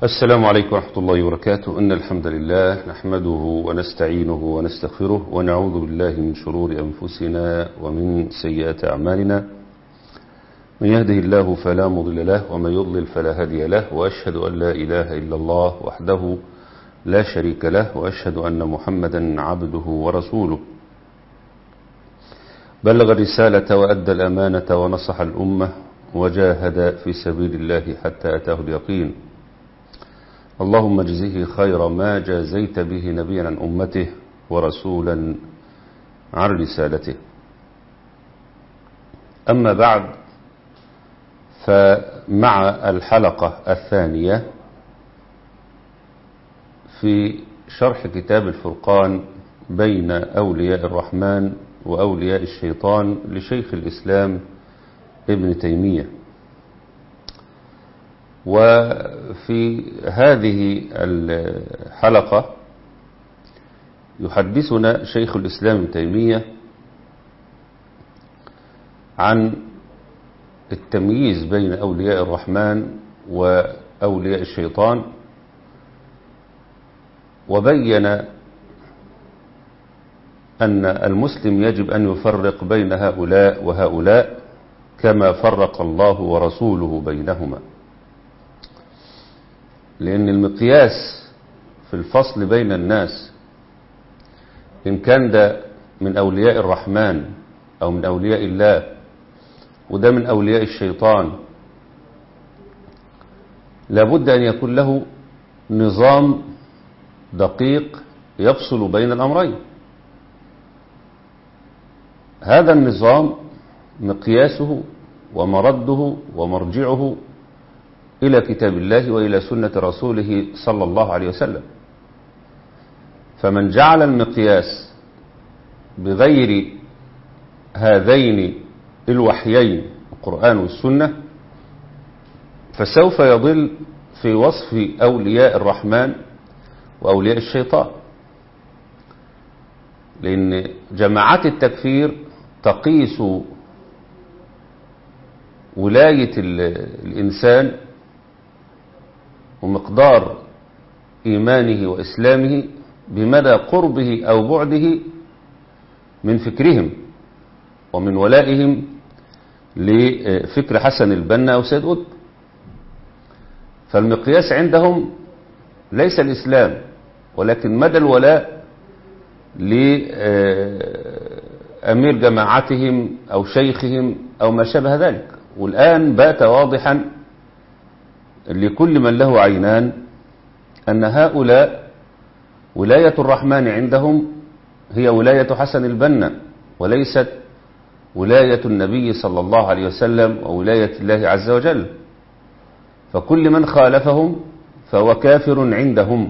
السلام عليكم ورحمة الله وبركاته إن الحمد لله نحمده ونستعينه ونستغفره ونعوذ بالله من شرور أنفسنا ومن سيئات أعمالنا من يهده الله فلا مضل له ومن يضلل فلا هادي له وأشهد أن لا إله إلا الله وحده لا شريك له وأشهد أن محمدا عبده ورسوله بلغ الرسالة وأدى الأمانة ونصح الأمة وجاهد في سبيل الله حتى أتاه اليقين اللهم اجزه خير ما جازيت به نبيا عن أمته ورسولا عن رسالته أما بعد فمع الحلقة الثانية في شرح كتاب الفرقان بين أولياء الرحمن وأولياء الشيطان لشيخ الإسلام ابن تيمية وفي هذه الحلقة يحدثنا شيخ الإسلام ابن تيمية عن التمييز بين أولياء الرحمن وأولياء الشيطان وبين أن المسلم يجب أن يفرق بين هؤلاء وهؤلاء كما فرق الله ورسوله بينهما لأن المقياس في الفصل بين الناس إن كان ده من أولياء الرحمن أو من أولياء الله وده من أولياء الشيطان لابد أن يكون له نظام دقيق يفصل بين الأمرين هذا النظام مقياسه ومرده ومرجعه إلى كتاب الله وإلى سنة رسوله صلى الله عليه وسلم فمن جعل المقياس بغير هذين الوحيين القرآن والسنة فسوف يضل في وصف أولياء الرحمن وأولياء الشيطان لأن جماعات التكفير تقيس ولاية الإنسان ومقدار إيمانه وإسلامه بمدى قربه أو بعده من فكرهم ومن ولائهم لفكر حسن البنا أو سيد قطب فالمقياس عندهم ليس الإسلام ولكن مدى الولاء لأمير جماعتهم أو شيخهم أو ما شابه ذلك والآن بات واضحا لكل من له عينان أن هؤلاء ولاية الرحمن عندهم هي ولاية حسن البنا وليست ولاية النبي صلى الله عليه وسلم وولاية الله عز وجل فكل من خالفهم فهو كافر عندهم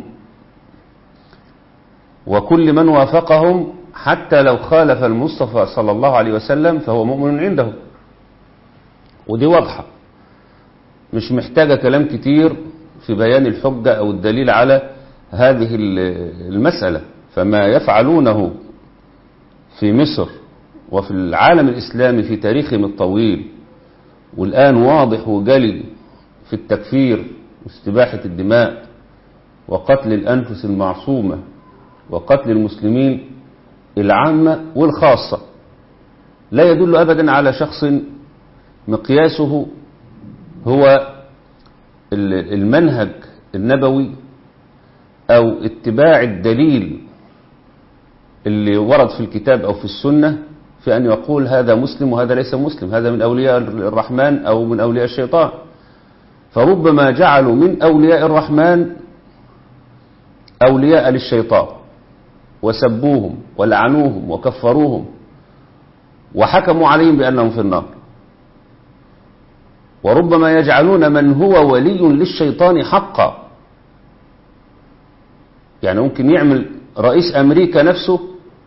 وكل من وافقهم حتى لو خالف المصطفى صلى الله عليه وسلم فهو مؤمن عندهم ودي واضحة مش محتاجة كلام كتير في بيان الحجة أو الدليل على هذه المسألة فما يفعلونه في مصر وفي العالم الإسلامي في تاريخهم الطويل والآن واضح وجلي في التكفير واستباحة الدماء وقتل الأنفس المعصومة وقتل المسلمين العامة والخاصة لا يدل أبدا على شخص مقياسه هو المنهج النبوي أو اتباع الدليل اللي ورد في الكتاب أو في السنة في أن يقول هذا مسلم وهذا ليس مسلم هذا من أولياء الرحمن أو من أولياء الشيطان فربما جعلوا من أولياء الرحمن أولياء للشيطان وسبوهم ولعنوهم وكفروهم وحكموا عليهم بأنهم في النار وربما يجعلون من هو ولي للشيطان حقا يعني ممكن يعمل رئيس أمريكا نفسه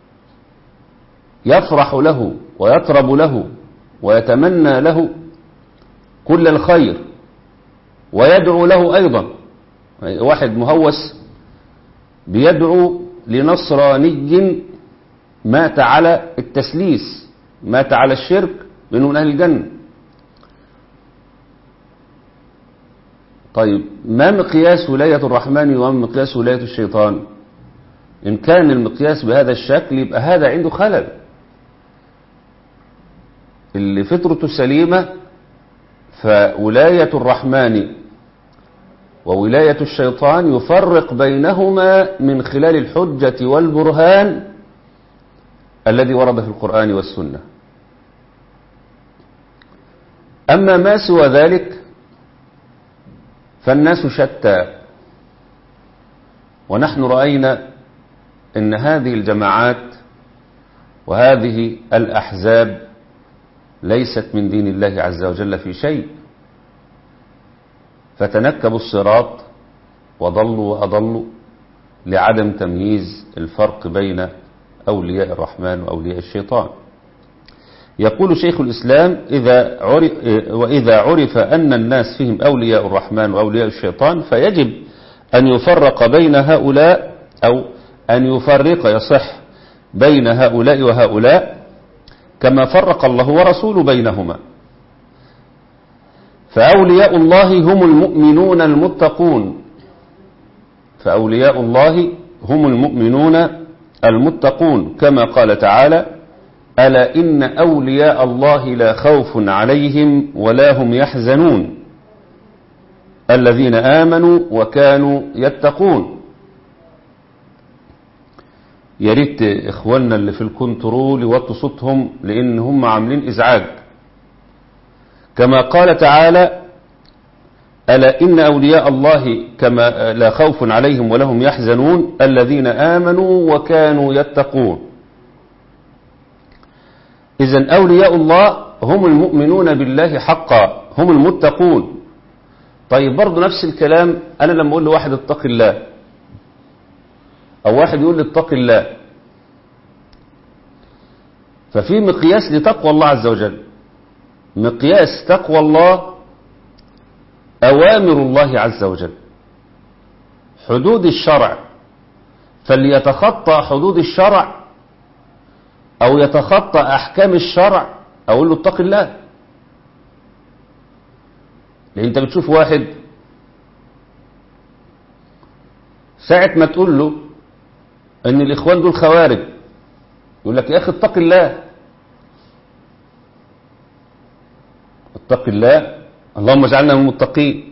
يفرح له ويطرب له ويتمنى له كل الخير ويدعو له أيضا واحد مهوس بيدعو لنصراني مات على التسليس مات على الشرك منه من أهل الجنة طيب ما مقياس ولاية الرحمن وما مقياس ولاية الشيطان إن كان المقياس بهذا الشكل يبقى هذا عنده خلل اللي فطرته سليمة فولاية الرحمن وولاية الشيطان يفرق بينهما من خلال الحجة والبرهان الذي ورد في القرآن والسنة أما ما سوى ذلك فالناس شتى ونحن رأينا أن هذه الجماعات وهذه الأحزاب ليست من دين الله عز وجل في شيء فتنكبوا الصراط وضلوا وأضلوا لعدم تمييز الفرق بين أولياء الرحمن وأولياء الشيطان يقول شيخ الإسلام إذا عرف وإذا عرف أن الناس فيهم أولياء الرحمن وأولياء الشيطان فيجب أن يفرق بين هؤلاء أو أن يفرق يصح بين هؤلاء وهؤلاء كما فرق الله ورسوله بينهما فأولياء الله هم المؤمنون المتقون فأولياء الله هم المؤمنون المتقون كما قال تعالى ألا إن أولياء الله لا خوف عليهم ولا هم يحزنون الذين آمنوا وكانوا يتقون يا ريت إخواننا اللي في الكنترول يوطوا صوتهم لأن هم عاملين إزعاج كما قال تعالى ألا إن أولياء الله كما لا خوف عليهم ولا هم يحزنون الذين آمنوا وكانوا يتقون إذا أولياء الله هم المؤمنون بالله حقا هم المتقون طيب برضو نفس الكلام أنا لما أقول لواحد اتق الله أو واحد يقول لي اتق الله ففي مقياس لتقوى الله عز وجل مقياس تقوى الله أوامر الله عز وجل حدود الشرع فليتخطى حدود الشرع أو يتخطى أحكام الشرع أقول له اتق الله لأن أنت بتشوف واحد ساعة ما تقول له أن الإخوان دول خوارج يقول لك يا أخي اتق الله اتق الله اللهم اجعلنا من المتقين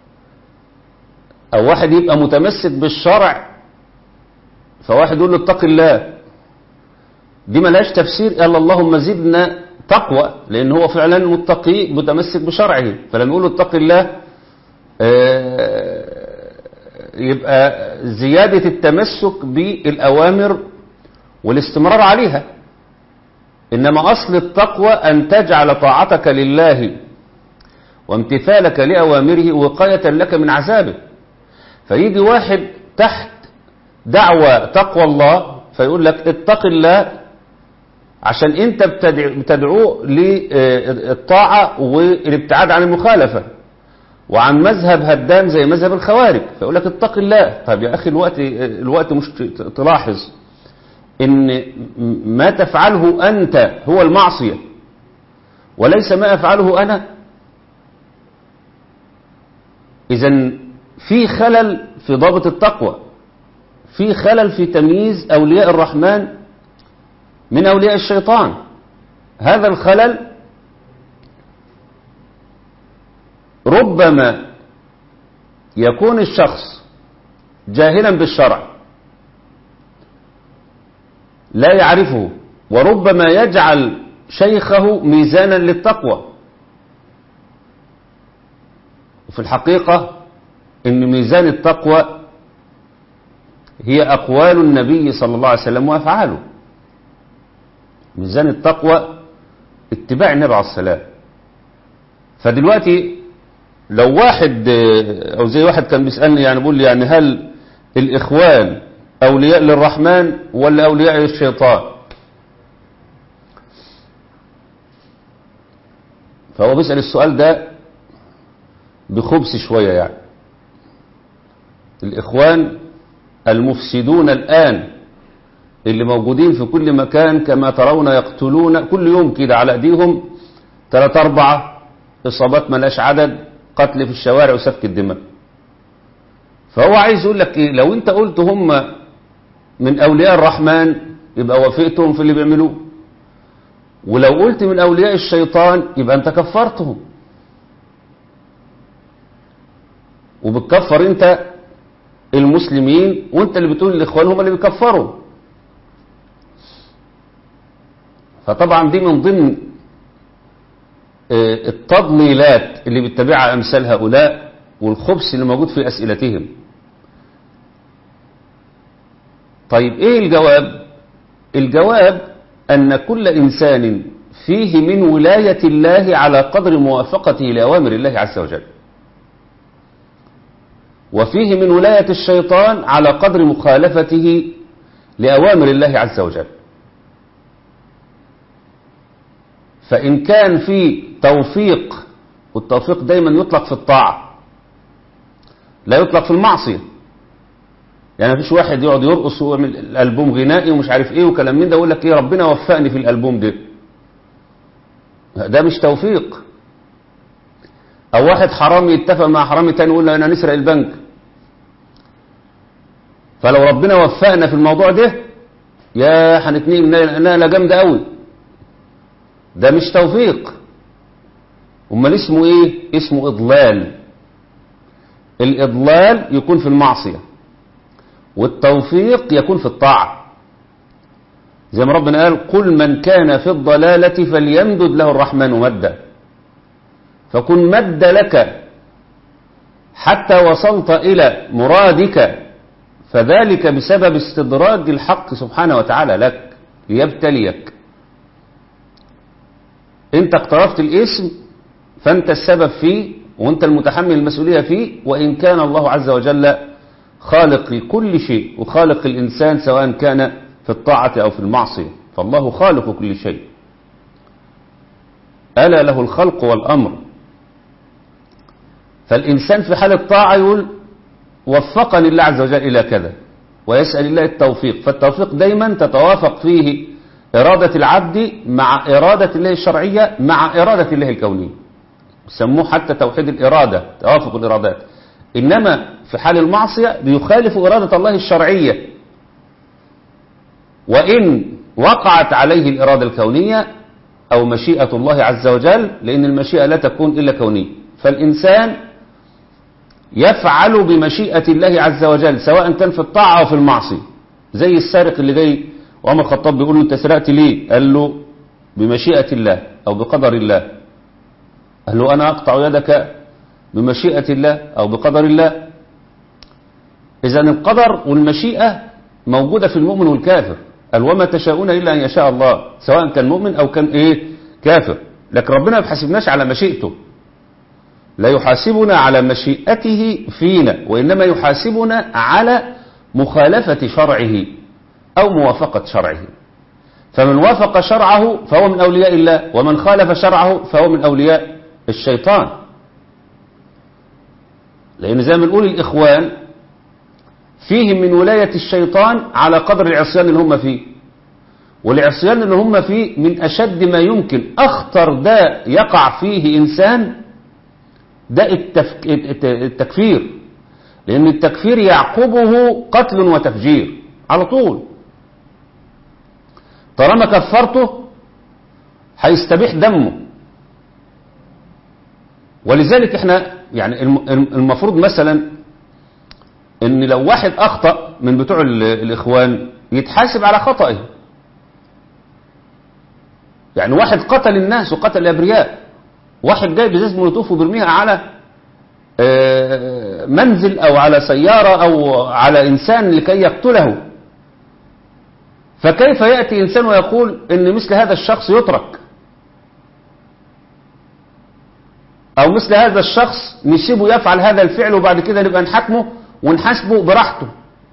أو واحد يبقى متمسك بالشرع فواحد يقول له اتق الله دي ملهاش تفسير الا اللهم زدنا تقوى لان هو فعلا متقي متمسك بشرعه فلما يقول اتق الله يبقى زيادة التمسك بالأوامر والاستمرار عليها إنما أصل التقوى أن تجعل طاعتك لله وامتثالك لأوامره وقاية لك من عذابه فيجي واحد تحت دعوة تقوى الله فيقول لك اتق الله عشان انت بتدعوه للطاعة والابتعاد عن المخالفة وعن مذهب هدام زي مذهب الخوارج فيقول لك اتق الله طب يا أخي الوقت, الوقت مش تلاحظ ان ما تفعله أنت هو المعصية وليس ما أفعله أنا إذا في خلل في ضابط التقوى في خلل في تمييز أولياء الرحمن من أولياء الشيطان هذا الخلل ربما يكون الشخص جاهلا بالشرع لا يعرفه وربما يجعل شيخه ميزانا للتقوى وفي الحقيقة ان ميزان التقوى هي أقوال النبي صلى الله عليه وسلم وأفعاله ميزان التقوى اتباع النبي عليه السلام فدلوقتي لو واحد أو زي واحد كان بيسألني يعني بيقول لي يعني هل الإخوان أولياء للرحمن ولا أولياء للشيطان فهو بيسأل السؤال ده بخبث شوية يعني الإخوان المفسدون الآن اللي موجودين في كل مكان كما ترون يقتلون كل يوم كده على ايديهم ثلاث أربعة إصابات ملاش عدد قتل في الشوارع وسفك الدماء فهو عايز يقول لك ايه لو انت قلت هم من اولياء الرحمن يبقى وافقتهم في اللي بيعملوه ولو قلت من اولياء الشيطان يبقى انت كفرتهم وبتكفر انت المسلمين وانت اللي بتقول الاخوان هم اللي بيكفروا فطبعا دي من ضمن التضليلات اللي بيتبعها امثال هؤلاء والخبث اللي موجود في اسئلتهم طيب ايه الجواب الجواب ان كل انسان فيه من ولاية الله على قدر موافقته لأوامر الله عز وجل وفيه من ولاية الشيطان على قدر مخالفته لأوامر الله عز وجل فإن كان في توفيق والتوفيق دايما يطلق في الطاعة لا يطلق في المعصية يعني مفيش واحد يقعد يرقص ويعمل الألبوم غنائي ومش عارف ايه وكلام من ده يقول لك ايه ربنا وفقني في الألبوم ده ده مش توفيق او واحد حرامي يتفق مع حرامي تاني يقول له انا نسرق البنك فلو ربنا وفقنا في الموضوع ده يا هنتنقل نقله جامده قوي ده مش توفيق امال اسمه ايه اسمه اضلال الاضلال يكون في المعصيه والتوفيق يكون في الطاعه زي ما ربنا قال قل من كان في الضلالة فليمدد له الرحمن مدا فكن مد لك حتى وصلت إلى مرادك فذلك بسبب استدراج الحق سبحانه وتعالى لك ليبتليك انت اقترفت الاسم فانت السبب فيه وانت المتحمل المسؤولية فيه وإن كان الله عز وجل خالق كل شيء وخالق الإنسان سواء كان في الطاعة أو في المعصية فالله خالق كل شيء ألا له الخلق والأمر فالإنسان في حال الطاعة يقول وفقني الله عز وجل إلى كذا ويسأل الله التوفيق فالتوفيق دايما تتوافق فيه إرادة العبد مع إرادة الله الشرعية مع إرادة الله الكونية سموه حتى توحيد الإرادة توافق الإرادات إنما في حال المعصية بيخالف إرادة الله الشرعية وإن وقعت عليه الإرادة الكونية أو مشيئة الله عز وجل لأن المشيئة لا تكون إلا كونية فالإنسان يفعل بمشيئة الله عز وجل سواء كان في الطاعة أو في المعصية زي السارق اللي جاي وعمر الخطاب بيقول له أنت سرقت ليه قال له بمشيئة الله أو بقدر الله قال له أنا أقطع يدك بمشيئة الله أو بقدر الله إذا القدر والمشيئة موجودة في المؤمن والكافر قال وما تشاءون إلا أن يشاء الله سواء كان مؤمن أو كان إيه كافر لكن ربنا ما بيحاسبناش على مشيئته لا يحاسبنا على مشيئته فينا وإنما يحاسبنا على مخالفة شرعه أو موافقة شرعه فمن وافق شرعه فهو من أولياء الله ومن خالف شرعه فهو من أولياء الشيطان لأن زي ما بنقول الإخوان فيهم من ولاية الشيطان على قدر العصيان اللي هم فيه والعصيان اللي هم فيه من أشد ما يمكن أخطر داء يقع فيه إنسان داء التفك... التكفير لأن التكفير يعقبه قتل وتفجير على طول طالما كفرته هيستبيح دمه ولذلك احنا يعني المفروض مثلا ان لو واحد اخطأ من بتوع الاخوان يتحاسب على خطئه يعني واحد قتل الناس وقتل الابرياء واحد جايب ازاز مولوتوف وبيرميها على منزل او على سيارة او على انسان لكي يقتله فكيف يأتي انسان ويقول ان مثل هذا الشخص يترك او مثل هذا الشخص نسيبه يفعل هذا الفعل وبعد كده نبقى نحاكمه ونحاسبه براحته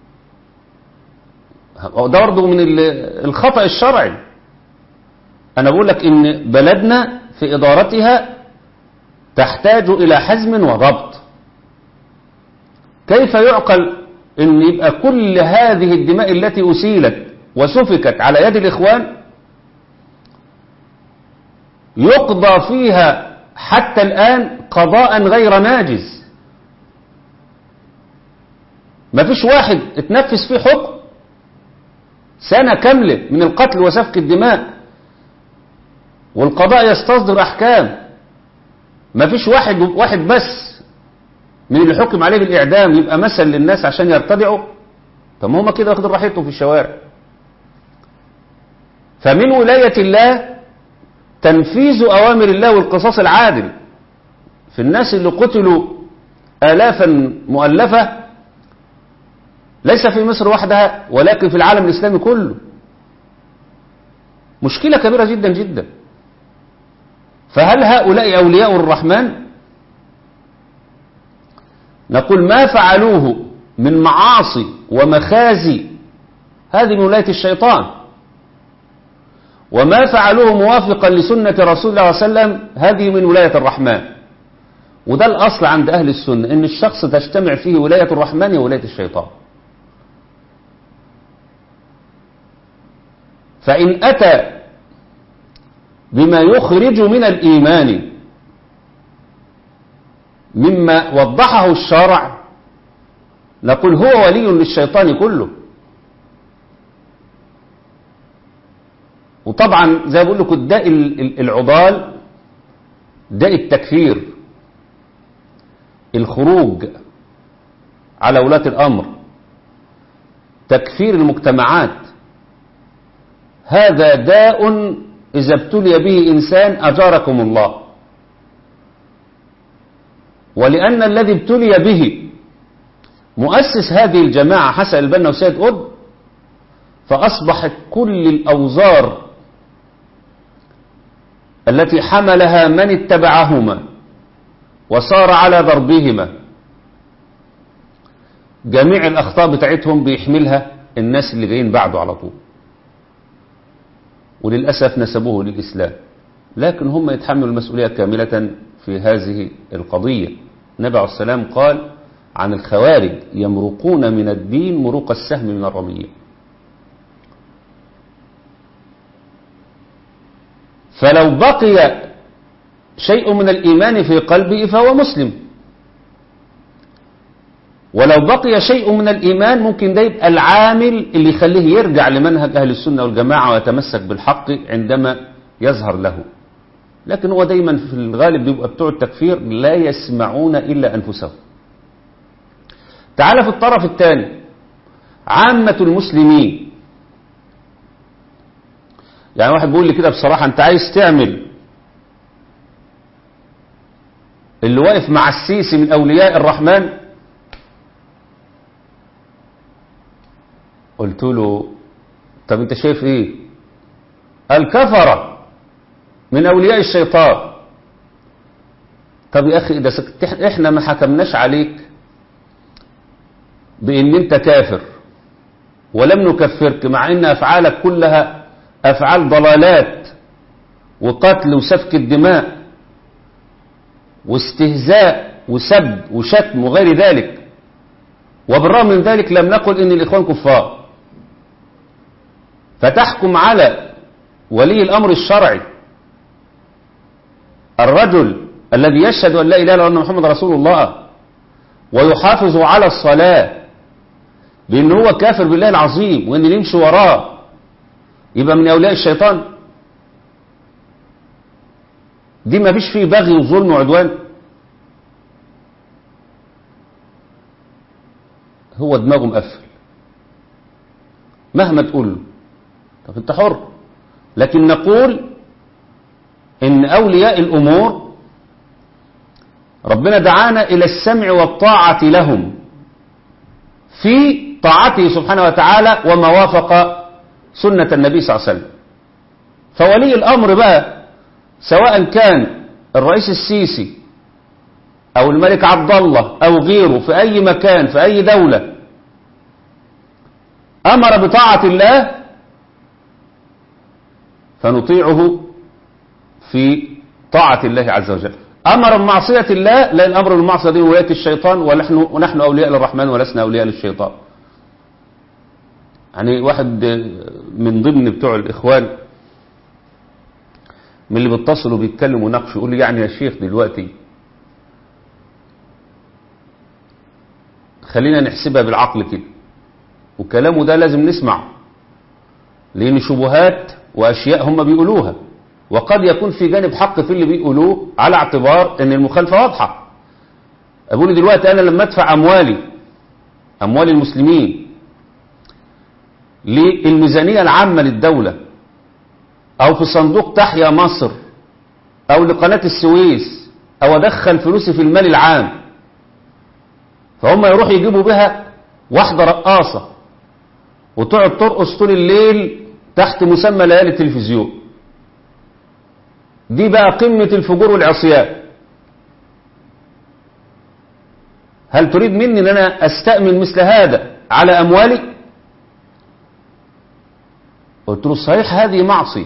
ده برضه من الخطأ الشرعي انا بقول لك ان بلدنا في ادارتها تحتاج الى حزم وضبط كيف يعقل ان يبقى كل هذه الدماء التي اسيلت وسفكت على يد الاخوان يقضى فيها حتى الان قضاء غير ناجز ما فيش واحد اتنفس فيه حكم سنة كاملة من القتل وسفك الدماء والقضاء يستصدر أحكام ما فيش واحد واحد بس من اللي حكم عليه بالإعدام يبقى مثل للناس عشان يرتدعوا طب ما هم كده واخدين راحتهم في الشوارع فمن ولاية الله تنفيذ أوامر الله والقصاص العادل في الناس اللي قتلوا آلافا مؤلفة ليس في مصر وحدها ولكن في العالم الإسلامي كله مشكلة كبيرة جدا جدا فهل هؤلاء أولياء الرحمن نقول ما فعلوه من معاصي ومخازي هذه من ولاية الشيطان وما فعلوه موافقا لسنة رسول الله صلى الله عليه وسلم هذه من ولاية الرحمن وده الأصل عند أهل السنة إن الشخص تجتمع فيه ولاية الرحمن وولاية الشيطان فإن أتى بما يخرج من الإيمان مما وضحه الشرع نقول هو ولي للشيطان كله وطبعا زي ما بقول لكم الداء العضال داء التكفير الخروج على ولاة الأمر تكفير المجتمعات هذا داء إذا ابتلي به إنسان أجاركم الله ولأن الذي ابتلي به مؤسس هذه الجماعة حسن البنا وسيد قطب فأصبحت كل الأوزار التي حملها من اتبعهما وصار على ضربهما جميع الأخطاء بتاعتهم بيحملها الناس اللي جايين بعده على طول وللأسف نسبوه للإسلام لكن هم يتحملوا المسؤولية كاملة في هذه القضية النبي عليه السلام قال عن الخوارج يمرقون من الدين مروق السهم من الرمية فلو بقي شيء من الإيمان في قلبه فهو مسلم ولو بقي شيء من الإيمان ممكن ده يبقى العامل اللي يخليه يرجع لمنهج أهل السنة والجماعة ويتمسك بالحق عندما يظهر له لكن هو دايما في الغالب بيبقى بتوع التكفير لا يسمعون إلا أنفسهم تعال في الطرف الثاني عامة المسلمين يعني واحد بيقول لي كده بصراحة انت عايز تعمل اللي واقف مع السيسي من أولياء الرحمن قلت له طب انت شايف ايه الكفرة من أولياء الشيطان طب يا أخي إذا سكت إحنا ما حكمناش عليك بأن أنت كافر ولم نكفرك مع أن أفعالك كلها أفعال ضلالات وقتل وسفك الدماء واستهزاء وسب وشتم وغير ذلك وبالرغم من ذلك لم نقل ان الاخوان كفار فتحكم على ولي الامر الشرعي الرجل الذي يشهد ان لا اله الا الله محمد رسول الله ويحافظ على الصلاه بان هو كافر بالله العظيم وان نمشي وراه يبقى من اولياء الشيطان دي ما فيش فيه بغي وظلم وعدوان هو دماغه مقفل مهما تقول له طب انت حر لكن نقول ان اولياء الامور ربنا دعانا الى السمع والطاعة لهم في طاعته سبحانه وتعالى وما وافق سنة النبي صلى الله عليه وسلم فولي الامر بقى سواء كان الرئيس السيسي او الملك عبد الله او غيره في اي مكان في اي دولة امر بطاعة الله فنطيعه في طاعة الله عز وجل امر بمعصية الله لا الامر بالمعصية دي ولاية الشيطان ونحن, ونحن اولياء للرحمن ولسنا اولياء للشيطان يعني واحد من ضمن بتوع الاخوان من اللي بيتصلوا بيتكلموا وناقشوا يقول لي يعني يا شيخ دلوقتي خلينا نحسبها بالعقل كده وكلامه ده لازم نسمعه لأن شبهات وأشياء هم بيقولوها وقد يكون في جانب حق في اللي بيقولوه على اعتبار ان المخالفة واضحة أقول دلوقتي أنا لما أدفع أموالي أموال المسلمين للميزانية العامة للدولة أو في صندوق تحيا مصر أو لقناة السويس أو أدخل فلوسي في المال العام فهم يروحوا يجيبوا بها واحدة رقاصة وتقعد ترقص طول الليل تحت مسمى ليالي التلفزيون دي بقى قمة الفجور والعصيان هل تريد مني ان انا استأمن مثل هذا على اموالي قلت له صحيح هذه معصية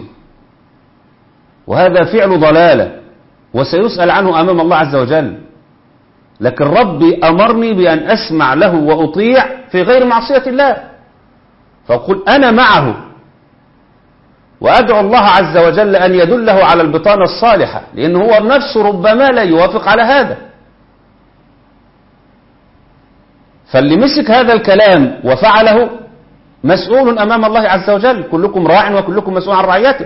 وهذا فعل ضلالة وسيسأل عنه امام الله عز وجل لكن ربي امرني بان اسمع له واطيع في غير معصية الله فقل انا معه وأدعو الله عز وجل أن يدله على البطانة الصالحة لأن هو نفسه ربما لا يوافق على هذا فاللي مسك هذا الكلام وفعله مسؤول أمام الله عز وجل كلكم راع وكلكم مسؤول عن رعيته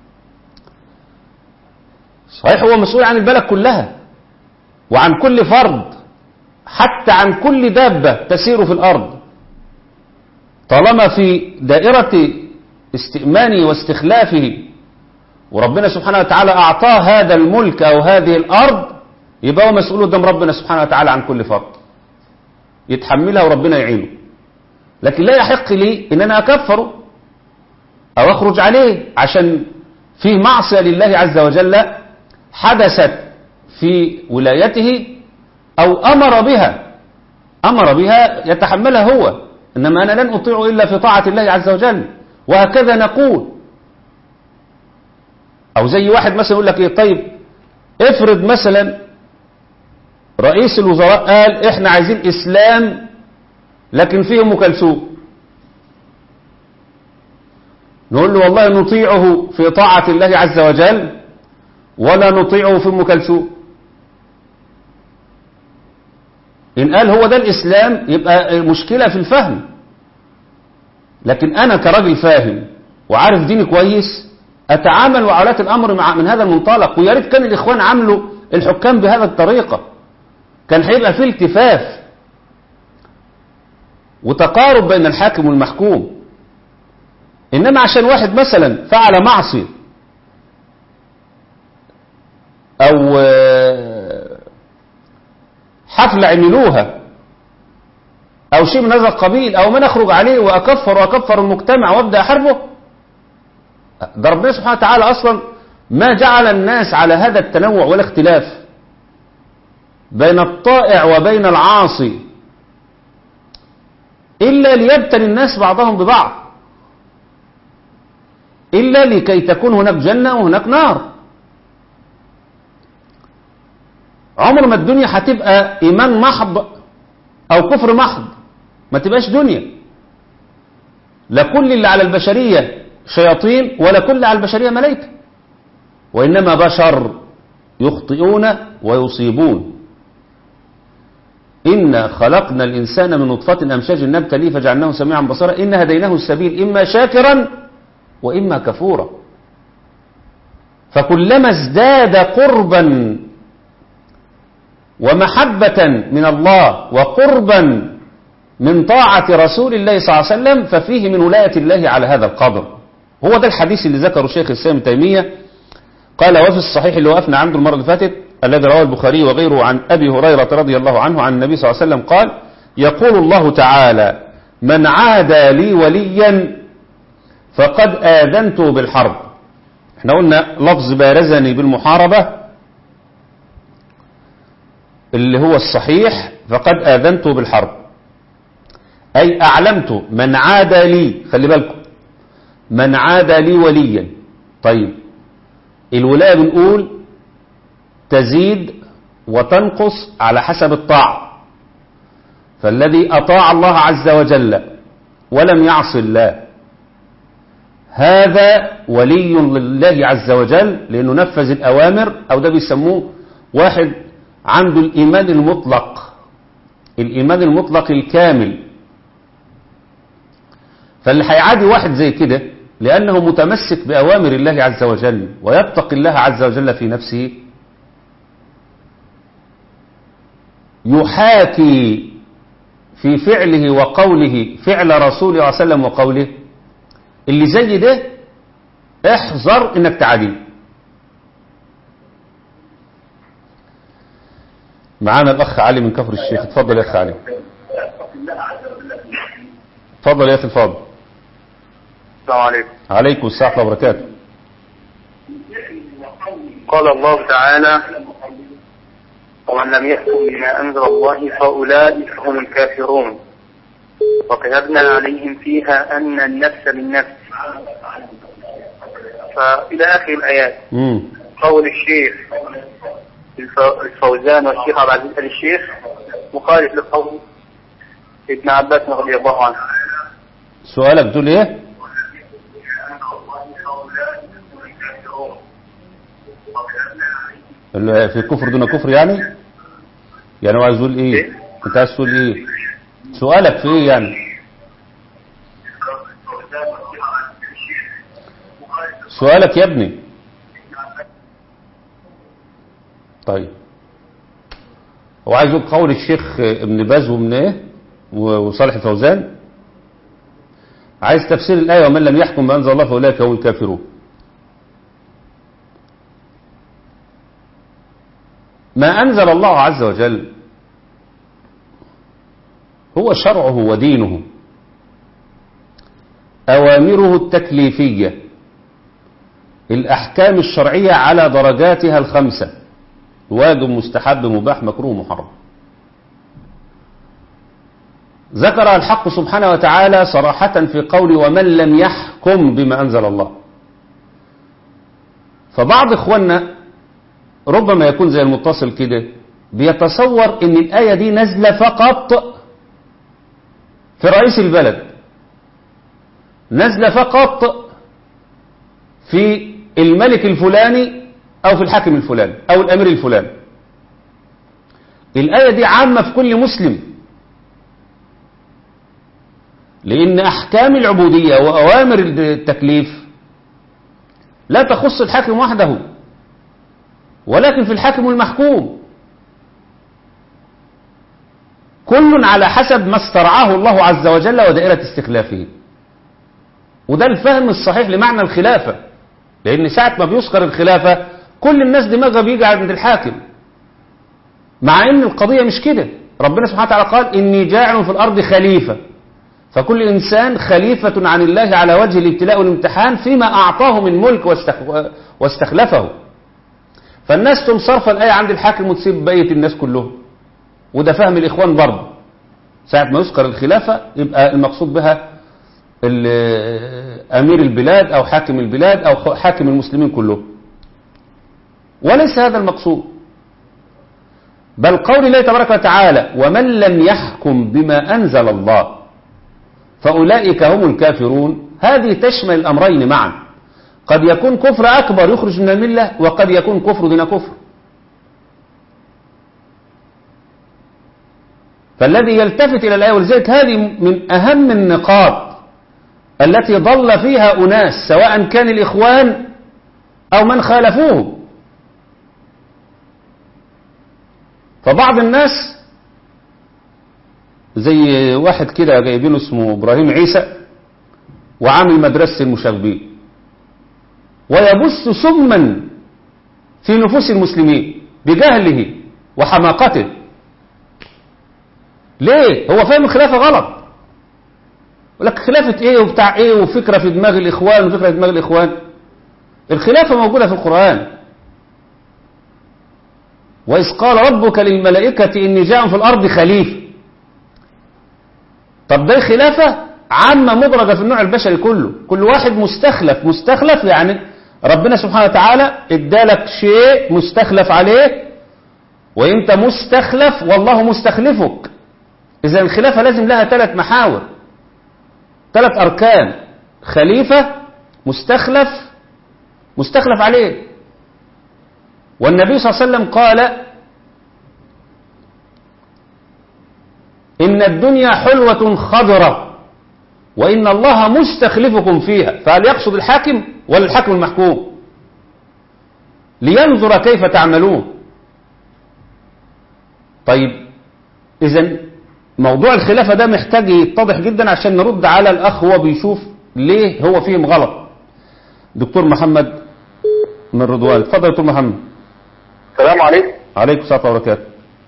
صحيح هو مسؤول عن البلد كلها وعن كل فرد حتى عن كل دابة تسير في الأرض طالما في دائرة استئمانه واستخلافه وربنا سبحانه وتعالى أعطاه هذا الملك أو هذه الأرض يبقى هو مسؤول قدام ربنا سبحانه وتعالى عن كل فرد يتحملها وربنا يعينه لكن لا يحق لي ان انا اكفره او اخرج عليه عشان فيه معصية لله عز وجل حدثت في ولايته او امر بها امر بها يتحملها هو انما انا لن اطيع الا في طاعة الله عز وجل وهكذا نقول او زي واحد مثلا يقول لك ايه طيب افرض مثلا رئيس الوزراء قال احنا عايزين اسلام لكن فيه ام كلثوم نقول له والله نطيعه في طاعة الله عز وجل ولا نطيعه في ام كلثوم ان قال هو ده الاسلام يبقى المشكلة في الفهم لكن انا كراجل فاهم وعارف ديني كويس اتعامل وعلات الامر مع من هذا المنطلق ويا ريت كان الاخوان عملوا الحكام بهذا الطريقة كان هيبقى فيه التفاف وتقارب بين الحاكم والمحكوم انما عشان واحد مثلا فعل معصية او حفلة عملوها او شيء من هذا القبيل او من اخرج عليه واكفر واكفر المجتمع وابدا احاربه ده ربنا سبحانه وتعالى اصلا ما جعل الناس على هذا التنوع والاختلاف بين الطائع وبين العاصي إلا ليبتلي الناس بعضهم ببعض إلا لكي تكون هناك جنة وهناك نار عمر ما الدنيا هتبقى إيمان محض أو كفر محض ما تبقاش دنيا لا كل اللي على البشرية شياطين ولا كل اللي على البشرية ملائكة وإنما بشر يخطئون ويصيبون إنا خلقنا الإنسان من نطفة أمشاج نبتليه فجعلناه سميعا بصيرا إن هديناه السبيل إما شاكرا وإما كفورا فكلما ازداد قربا ومحبة من الله وقربا من طاعة رسول الله صلى الله عليه وسلم ففيه من ولاية الله على هذا القدر هو ده الحديث اللي ذكره شيخ الإسلام تيمية قال وفي الصحيح اللي وقفنا عنده المرة اللي فاتت الذي رواه البخاري وغيره عن أبي هريرة رضي الله عنه عن النبي صلى الله عليه وسلم قال يقول الله تعالى من عادى لي وليا فقد آذنته بالحرب احنا قلنا لفظ بارزني بالمحاربة اللي هو الصحيح فقد آذنته بالحرب أي أعلمت من عادى لي خلي بالكم من عادى لي وليا طيب الولاية بنقول تزيد وتنقص على حسب الطاعة فالذي أطاع الله عز وجل ولم يعص الله هذا ولي لله عز وجل لأنه نفذ الأوامر أو ده بيسموه واحد عنده الإيمان المطلق الإيمان المطلق الكامل فاللي هيعادي واحد زي كده لأنه متمسك بأوامر الله عز وجل ويتقي الله عز وجل في نفسه يحاكي في فعله وقوله فعل رسوله صلى الله عليه وسلم وقوله اللي زي ده احذر انك تعاديه معانا الاخ علي من كفر الشيخ اتفضل يا اخ علي اتفضل يا اخي الفاضل السلام عليكم عليكم السلام ورحمه الله وبركاته قال الله تعالى ومن لم يحكم بما أنزل الله فأولئك هم الكافرون وكتبنا عليهم فيها أن النفس بالنفس فإلى آخر الآيات امم قول الشيخ الف- الفوزان والشيخ عبد العزيز آل الشيخ مخالف لقول ابن عباس رضي الله عنه سؤالك بتقول ايه اللي في كفر دون كفر يعني يعني هو عايز يقول ايه إيه؟ انت عايز تقول ايه سؤالك في ايه يعني سؤالك يا ابني طيب هو عايز يقول قول الشيخ ابن باز ومن ايه و- وصالح الفوزان عايز تفسير الآية ومن لم يحكم بأنزل الله فأولئك هم الكافرون ما أنزل الله عز وجل هو شرعه ودينه أوامره التكليفية الأحكام الشرعية على درجاتها الخمسة واجب مستحب مباح مكروه محرم ذكر الحق سبحانه وتعالى صراحة في قول ومن لم يحكم بما أنزل الله فبعض إخواننا ربما يكون زي المتصل كده بيتصور ان الآية دي نازلة فقط في رئيس البلد نازلة فقط في الملك الفلاني أو في الحاكم الفلاني أو الأمير الفلاني الآية دي عامة في كل مسلم لأن أحكام العبودية وأوامر التكليف لا تخص الحاكم وحده ولكن في الحاكم المحكوم كل على حسب ما استرعاه الله عز وجل ودائرة استخلافه وده الفهم الصحيح لمعنى الخلافة لأن ساعة ما بيذكر الخلافة كل الناس دماغها بيجي عند الحاكم مع ان القضية مش كده ربنا سبحانه وتعالى قال إني جاعل في الأرض خليفة فكل إنسان خليفة عن الله على وجه الابتلاء والامتحان فيما أعطاه من ملك واستخ- واستخلفه فالناس تقوم صرف الآية عند الحاكم وتسيب بقية الناس كلهم وده فهم الإخوان برضه ساعة ما يذكر الخلافة يبقى المقصود بها ال- أمير البلاد أو حاكم البلاد أو حاكم المسلمين كلهم وليس هذا المقصود بل قول الله تبارك وتعالى ومن لم يحكم بما أنزل الله فأولئك هم الكافرون هذه تشمل الأمرين معا قد يكون كفر أكبر يخرج من الملة وقد يكون كفر دون كفر فالذي يلتفت إلى الآية ولذلك هذه من أهم النقاط التي ضل فيها أناس سواء كان الإخوان أو من خالفوه فبعض الناس زي واحد كده جايبينه اسمه إبراهيم عيسى وعامل مدرسة المشاغبين ويبث سما في نفوس المسلمين بجهله وحماقته ليه هو فاهم الخلافة غلط يقول لك خلافة ايه وبتاع ايه وفكرة في دماغ الاخوان وفكرة في دماغ الاخوان الخلافة موجودة في القرآن وإذ قال ربك للملائكة إني جاء في الأرض خليفة طب ده خلافة عامة مدرجة في النوع البشري كله كل واحد مستخلف مستخلف يعني ربنا سبحانه وتعالى ادالك شيء مستخلف عليه وانت مستخلف والله مستخلفك اذا الخلافة لازم لها ثلاث محاور ثلاث اركان خليفة مستخلف مستخلف عليه والنبي صلى الله عليه وسلم قال إن الدنيا حلوة خضرة وإن الله مستخلفكم فيها فهل يقصد الحاكم ولا الحاكم المحكوم لينظر كيف تعملون طيب إذا موضوع الخلافة ده محتاج يتضح جدا عشان نرد على الأخ هو بيشوف ليه هو فيهم غلط دكتور محمد من رضوان اتفضل يا دكتور محمد السلام عليكم عليكم السلام وبركاته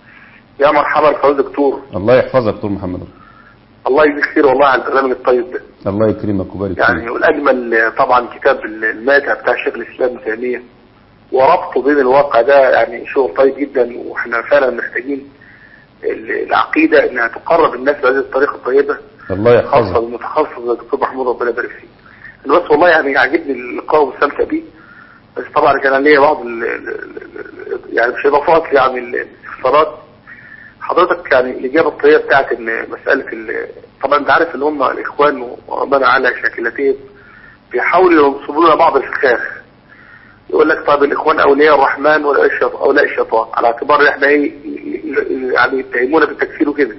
يا مرحبا بفضل دكتور الله يحفظك دكتور محمد الله يجزيك خير والله على البرنامج الطيب ده الله يكرمك ويبارك يعني فيك والاجمل طبعا كتاب الماتع بتاع شيخ الاسلام ابن تيميه وربطه بين الواقع ده يعني شغل طيب جدا واحنا فعلا محتاجين ال- العقيده انها تقرب الناس بهذه الطريقه الطيبه الله خاصه يحفظك بالمتخصص زي الدكتور محمود ربنا يبارك فيه. انا بس والله يعني عاجبني اللقاء ومستمتع بيه بس طبعا كان ليا بعض ال ال ال يعني مش اضافات يعني الاستفسارات حضرتك يعني الاجابه الطيبه بتاعت ان مساله ال- طبعا انت عارف ان هم الاخوان وربنا على شاكلتين بيحاولوا ينصبوا لنا بعض الفخاخ يقول لك طب الاخوان اولياء الرحمن ولا الشيط- اولياء الشيطان على اعتبار ان احنا ايه يعني يتهمونا بالتكفير وكده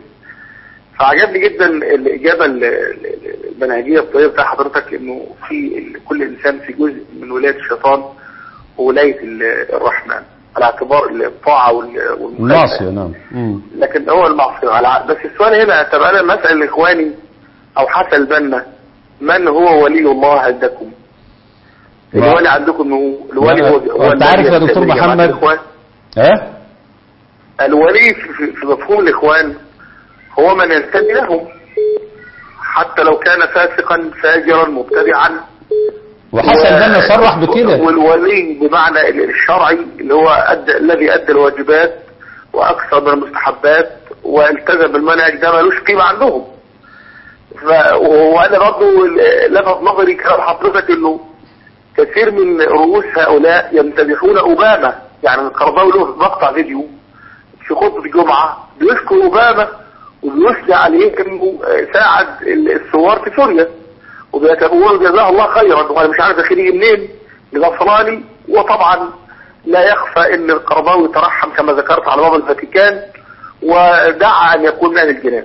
فعجبني جدا الاجابه ال- ال- المنهجيه الطيبه بتاع حضرتك انه في ال- كل انسان في جزء من ولايه الشيطان وولايه ال- الرحمن على اعتبار الطاعه وال- والمخالفه المعصية نعم مم. لكن هو المعصيه على بس السؤال هنا طب انا مسال اخواني او حسن البنا من هو ولي الله عندكم؟ ما- الولي عندكم هو الولي ما- هو هو أنت عارف يا الذي دكتور ينتمي لجماعة محمد؟ الإخوان. ها الولي في- في في مفهوم الاخوان هو من ينتمي لهم حتى لو كان فاسقا فاجرا مبتدعا وحسن البنا صرح بكده والولي بمعنى ال- الشرعي اللي هو أدى الذي ادى الواجبات واكثر من المستحبات والتزم بالمنهج ده ملوش قيمه عندهم ف... وانا برضه ال- لفت نظري كلام حضرتك انه كثير من رؤوس هؤلاء يمتدحون اوباما يعني القرضاوي له مقطع فيديو في خطبه الجمعه بيشكر اوباما وبيثني عليه انه ساعد الثوار في سوريا وبيقولوا جزاه الله خيرا وانا مش عارف ده خير منين لغفراني وطبعا لا يخفى ان القرضاوي ترحم كما ذكرت على باب الفاتيكان ودعا ان يكون من أهل الجنان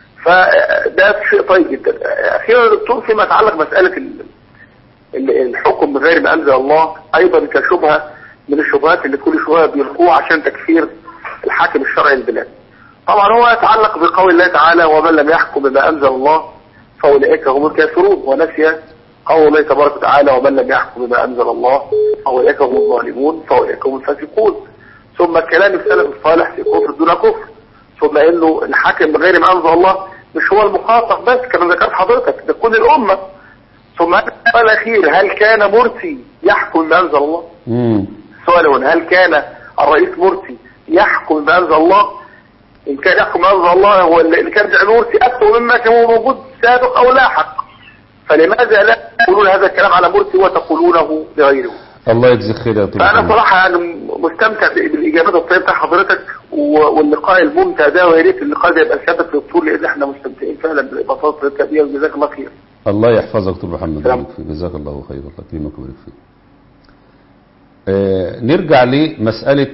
فده شيء طيب جدا اخيرا يا دكتور فيما يتعلق مساله ال- ال- الحكم بغير ما انزل الله ايضا كشبهه من الشبهات اللي كل شويه بيلقوها عشان تكفير الحاكم الشرعي للبلاد. طبعا هو يتعلق بقول الله تعالى ومن لم يحكم بما انزل الله فاولئك هم الكافرون ونسي قول الله تبارك وتعالى ومن لم يحكم بما انزل الله فاولئك هم الظالمون فاولئك هم الفاسقون. ثم كلام السلف الصالح في كفر دون كفر ثم انه الحاكم بغير ما انزل الله مش هو المخاطب بس كما ذكرت حضرتك ده كل الامه ثم السؤال الاخير هل كان مرسي يحكم بما انزل الله؟ مم. السؤال هنا هل كان الرئيس مرسي يحكم بما انزل الله؟ ان كان يحكم بما انزل الله هو اللي كان بيعمل مرسي اسوء مما كان هو موجود سابق او لاحق فلماذا لا تقولون هذا الكلام على مرسي وتقولونه لغيره؟ الله يجزيك خير يا دكتور فأنا محمد صراحة يعني مستمتع بالإجابات الطيبة بتاع حضرتك و- واللقاء الممتع ده ويا ريت اللقاء ده يبقى ثابت في الدكتور لأن احنا مستمتعين فعلا بالإضافات الطيبة دي وجزاك الله خير. الله يحفظك دكتور محمد سلام. ويبارك فيك. جزاك الله خير الله يكرمك ويبارك فيك آه نرجع لمسألة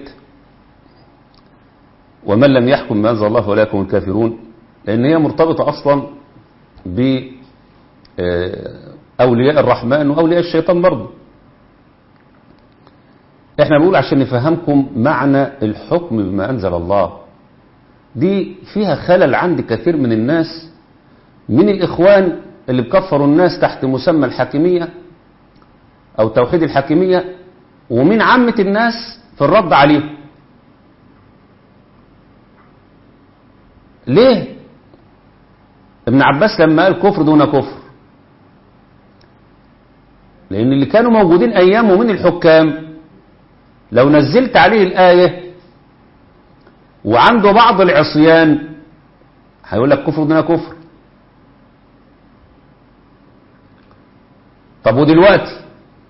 ومن لم يحكم ما أنزل الله فأولئك هم الكافرون لأن هي مرتبطة أصلا ب آه، أولياء الرحمن وأولياء الشيطان برضه احنا بنقول عشان نفهمكم معنى الحكم بما أنزل الله دي فيها خلل عند كثير من الناس من الإخوان اللي بكفروا الناس تحت مسمى الحاكمية أو توحيد الحاكمية ومن عامة الناس في الرد عليهم ليه ابن عباس لما قال كفر دون كفر لأن اللي كانوا موجودين أيامه من الحكام لو نزلت عليه الآية وعنده بعض العصيان هيقول لك كفر دون كفر طب ودلوقتي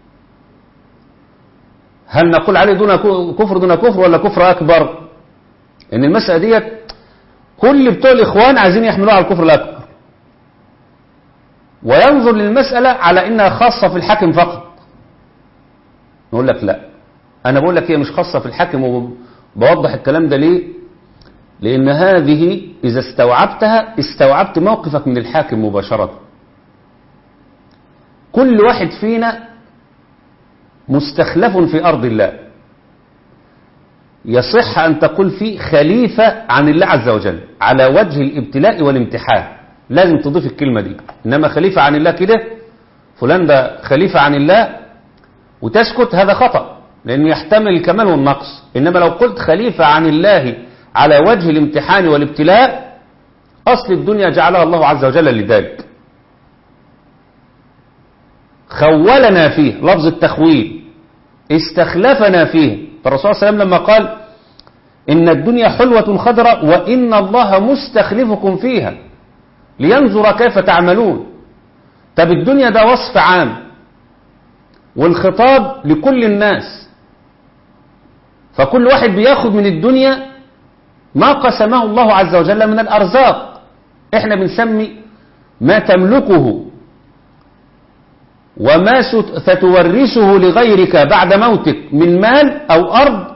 هل نقول عليه دون كفر دون كفر ولا كفر أكبر ان المسألة ديت كل بتوع الإخوان عايزين يحملوها على الكفر الأكبر وينظر للمسألة على إنها خاصة في الحاكم فقط نقول لك لا أنا بقول لك هي مش خاصة في الحاكم وبوضح الكلام ده ليه لأن هذه إذا استوعبتها استوعبت موقفك من الحاكم مباشرة كل واحد فينا مستخلف في أرض الله يصح أن تقول فيه خليفة عن الله عز وجل على وجه الابتلاء والامتحان لازم تضيف الكلمة دي إنما خليفة عن الله كده فلان ده خليفة عن الله وتسكت هذا خطأ لأنه يحتمل الكمال والنقص إنما لو قلت خليفة عن الله على وجه الامتحان والابتلاء أصل الدنيا جعلها الله عز وجل لذلك خولنا فيه لفظ التخويل استخلفنا فيه فالرسول صلى الله عليه وسلم لما قال إن الدنيا حلوة خضراء وإن الله مستخلفكم فيها لينظر كيف تعملون طب الدنيا ده وصف عام والخطاب لكل الناس فكل واحد بياخد من الدنيا ما قسمه الله عز وجل من الأرزاق احنا بنسمي ما تملكه وما ستورثه لغيرك بعد موتك من مال أو أرض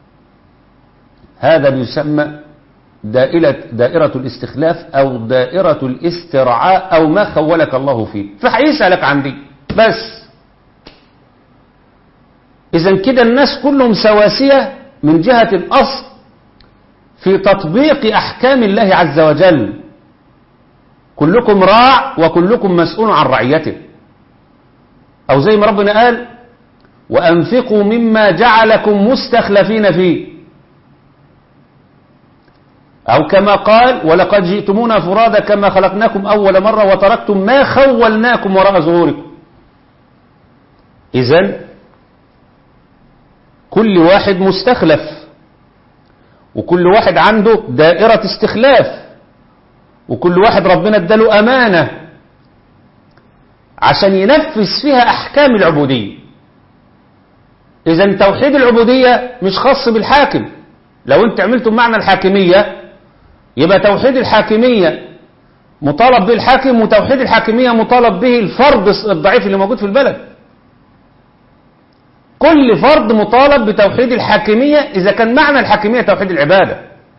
هذا يسمى دائرة, دائرة الاستخلاف أو دائرة الاسترعاء أو ما خولك الله فيه فهيسألك عن دي بس إذا كده الناس كلهم سواسية من جهة الأصل في تطبيق أحكام الله عز وجل كلكم راع وكلكم مسؤول عن رعيته أو زي ما ربنا قال وأنفقوا مما جعلكم مستخلفين فيه أو كما قال ولقد جئتمونا فرادا كما خلقناكم أول مرة وتركتم ما خولناكم وراء ظهوركم إذن كل واحد مستخلف وكل واحد عنده دائرة استخلاف وكل واحد ربنا اداله أمانة عشان ينفذ فيها أحكام العبودية إذا توحيد العبودية مش خاص بالحاكم لو انت عملتم معنى الحاكمية يبقى توحيد الحاكمية مطالب به الحاكم وتوحيد الحاكمية مطالب به الفرد الضعيف اللي موجود في البلد كل فرد مطالب بتوحيد الحاكمية إذا كان معنى الحاكمية توحيد العبادة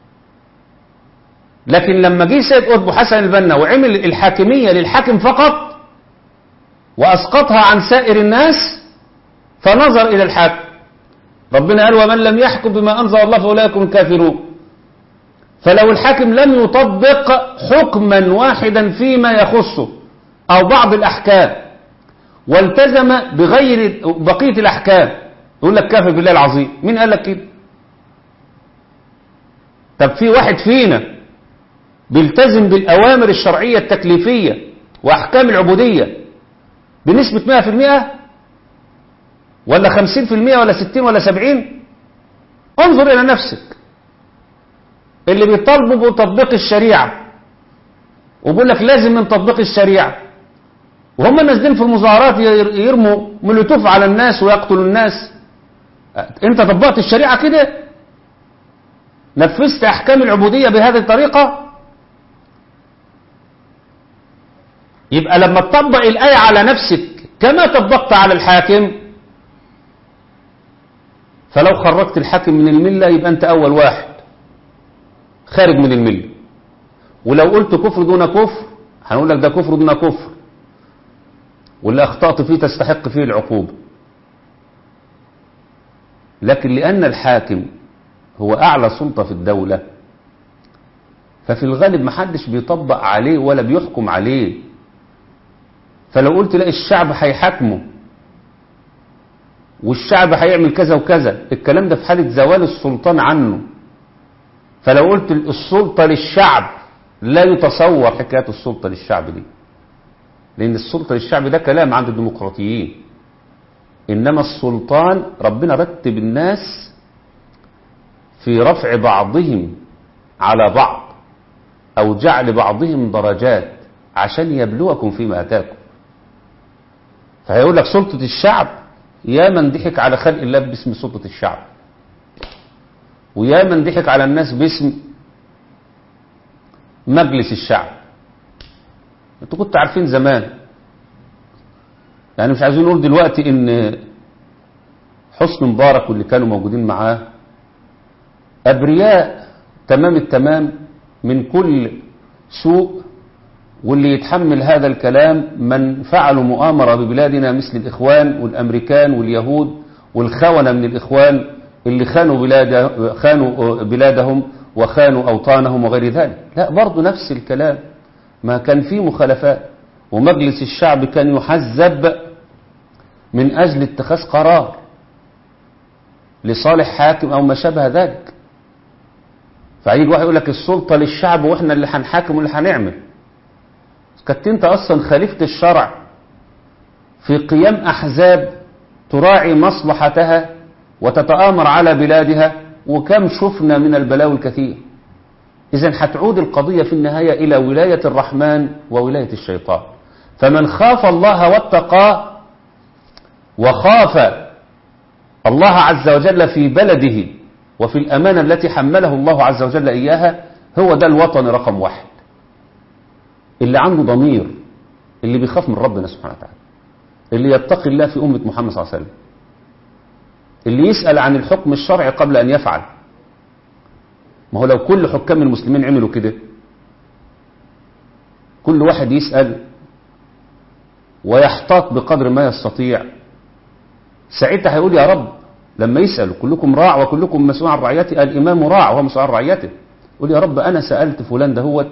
لكن لما جه سيد قطب حسن البنا وعمل الحاكمية للحاكم فقط وأسقطها عن سائر الناس فنظر إلى الحاكم ربنا قال ومن لم يحكم بما أنزل الله فأولئك هم الكافرون فلو الحاكم لم يطبق حكما واحدا فيما يخصه أو بعض الأحكام والتزم بغير بقية الأحكام يقول لك كافر بالله العظيم مين قال لك كده طب في واحد فينا بيلتزم بالأوامر الشرعية التكليفية وأحكام العبودية بنسبة 100% ولا 50% ولا 60 ولا 70 انظر إلى نفسك اللي بيطالبوا بتطبيق الشريعة وبيقول لك لازم من تطبيق الشريعة وهم نازلين في المظاهرات يرموا ملوتوف على الناس ويقتلوا الناس انت طبقت الشريعة كده نفذت احكام العبودية بهذه الطريقة يبقى لما تطبق الآية على نفسك كما طبقت على الحاكم فلو خرجت الحاكم من الملة يبقى انت اول واحد خارج من الملة ولو قلت كفر دون كفر هنقول لك ده كفر دون كفر واللي أخطأت فيه تستحق فيه العقوبة لكن لأن الحاكم هو أعلى سلطة في الدولة ففي الغالب محدش بيطبق عليه ولا بيحكم عليه فلو قلت لا الشعب هيحاكمه والشعب هيعمل كذا وكذا الكلام ده في حالة زوال السلطان عنه فلو قلت السلطة للشعب لا يتصور حكاية السلطة للشعب دي لأن السلطة للشعب ده كلام عند الديمقراطيين إنما السلطان ربنا رتب الناس في رفع بعضهم على بعض أو جعل بعضهم درجات عشان يبلوكم فيما أتاكم فهيقول لك سلطة الشعب يا من ضحك على خلق الله باسم سلطة الشعب ويا من ضحك على الناس باسم مجلس الشعب انتوا كنتوا عارفين زمان يعني مش عايزين نقول دلوقتي ان حسن مبارك واللي كانوا موجودين معاه ابرياء تمام التمام من كل سوء واللي يتحمل هذا الكلام من فعلوا مؤامرة ببلادنا مثل الإخوان والأمريكان واليهود والخونة من الإخوان اللي خانوا, بلاد خانوا بلادهم وخانوا أوطانهم وغير ذلك لا برضو نفس الكلام ما كان فيه مخالفات ومجلس الشعب كان يحزب من أجل اتخاذ قرار لصالح حاكم أو ما شابه ذلك فعيد واحد يقول لك السلطة للشعب وإحنا اللي هنحاكم واللي هنعمل كنت انت اصلا خالفت الشرع في قيام احزاب تراعي مصلحتها وتتآمر على بلادها وكم شفنا من البلاوي الكثير اذا هتعود القضية في النهاية الى ولاية الرحمن وولاية الشيطان فمن خاف الله واتقاه وخاف الله عز وجل في بلده وفي الأمانة التي حمله الله عز وجل إياها هو ده الوطن رقم واحد اللي عنده ضمير اللي بيخاف من ربنا سبحانه وتعالى اللي يتقي الله في أمة محمد صلى الله عليه وسلم اللي يسأل عن الحكم الشرعي قبل أن يفعل ما هو لو كل حكام المسلمين عملوا كده كل واحد يسأل ويحتاط بقدر ما يستطيع ساعتها هيقول يا رب لما يسأل كلكم راع وكلكم مسؤول عن رعيته الإمام راع وهو مسؤول عن رعيته يقول يا رب أنا سألت فلان ده هو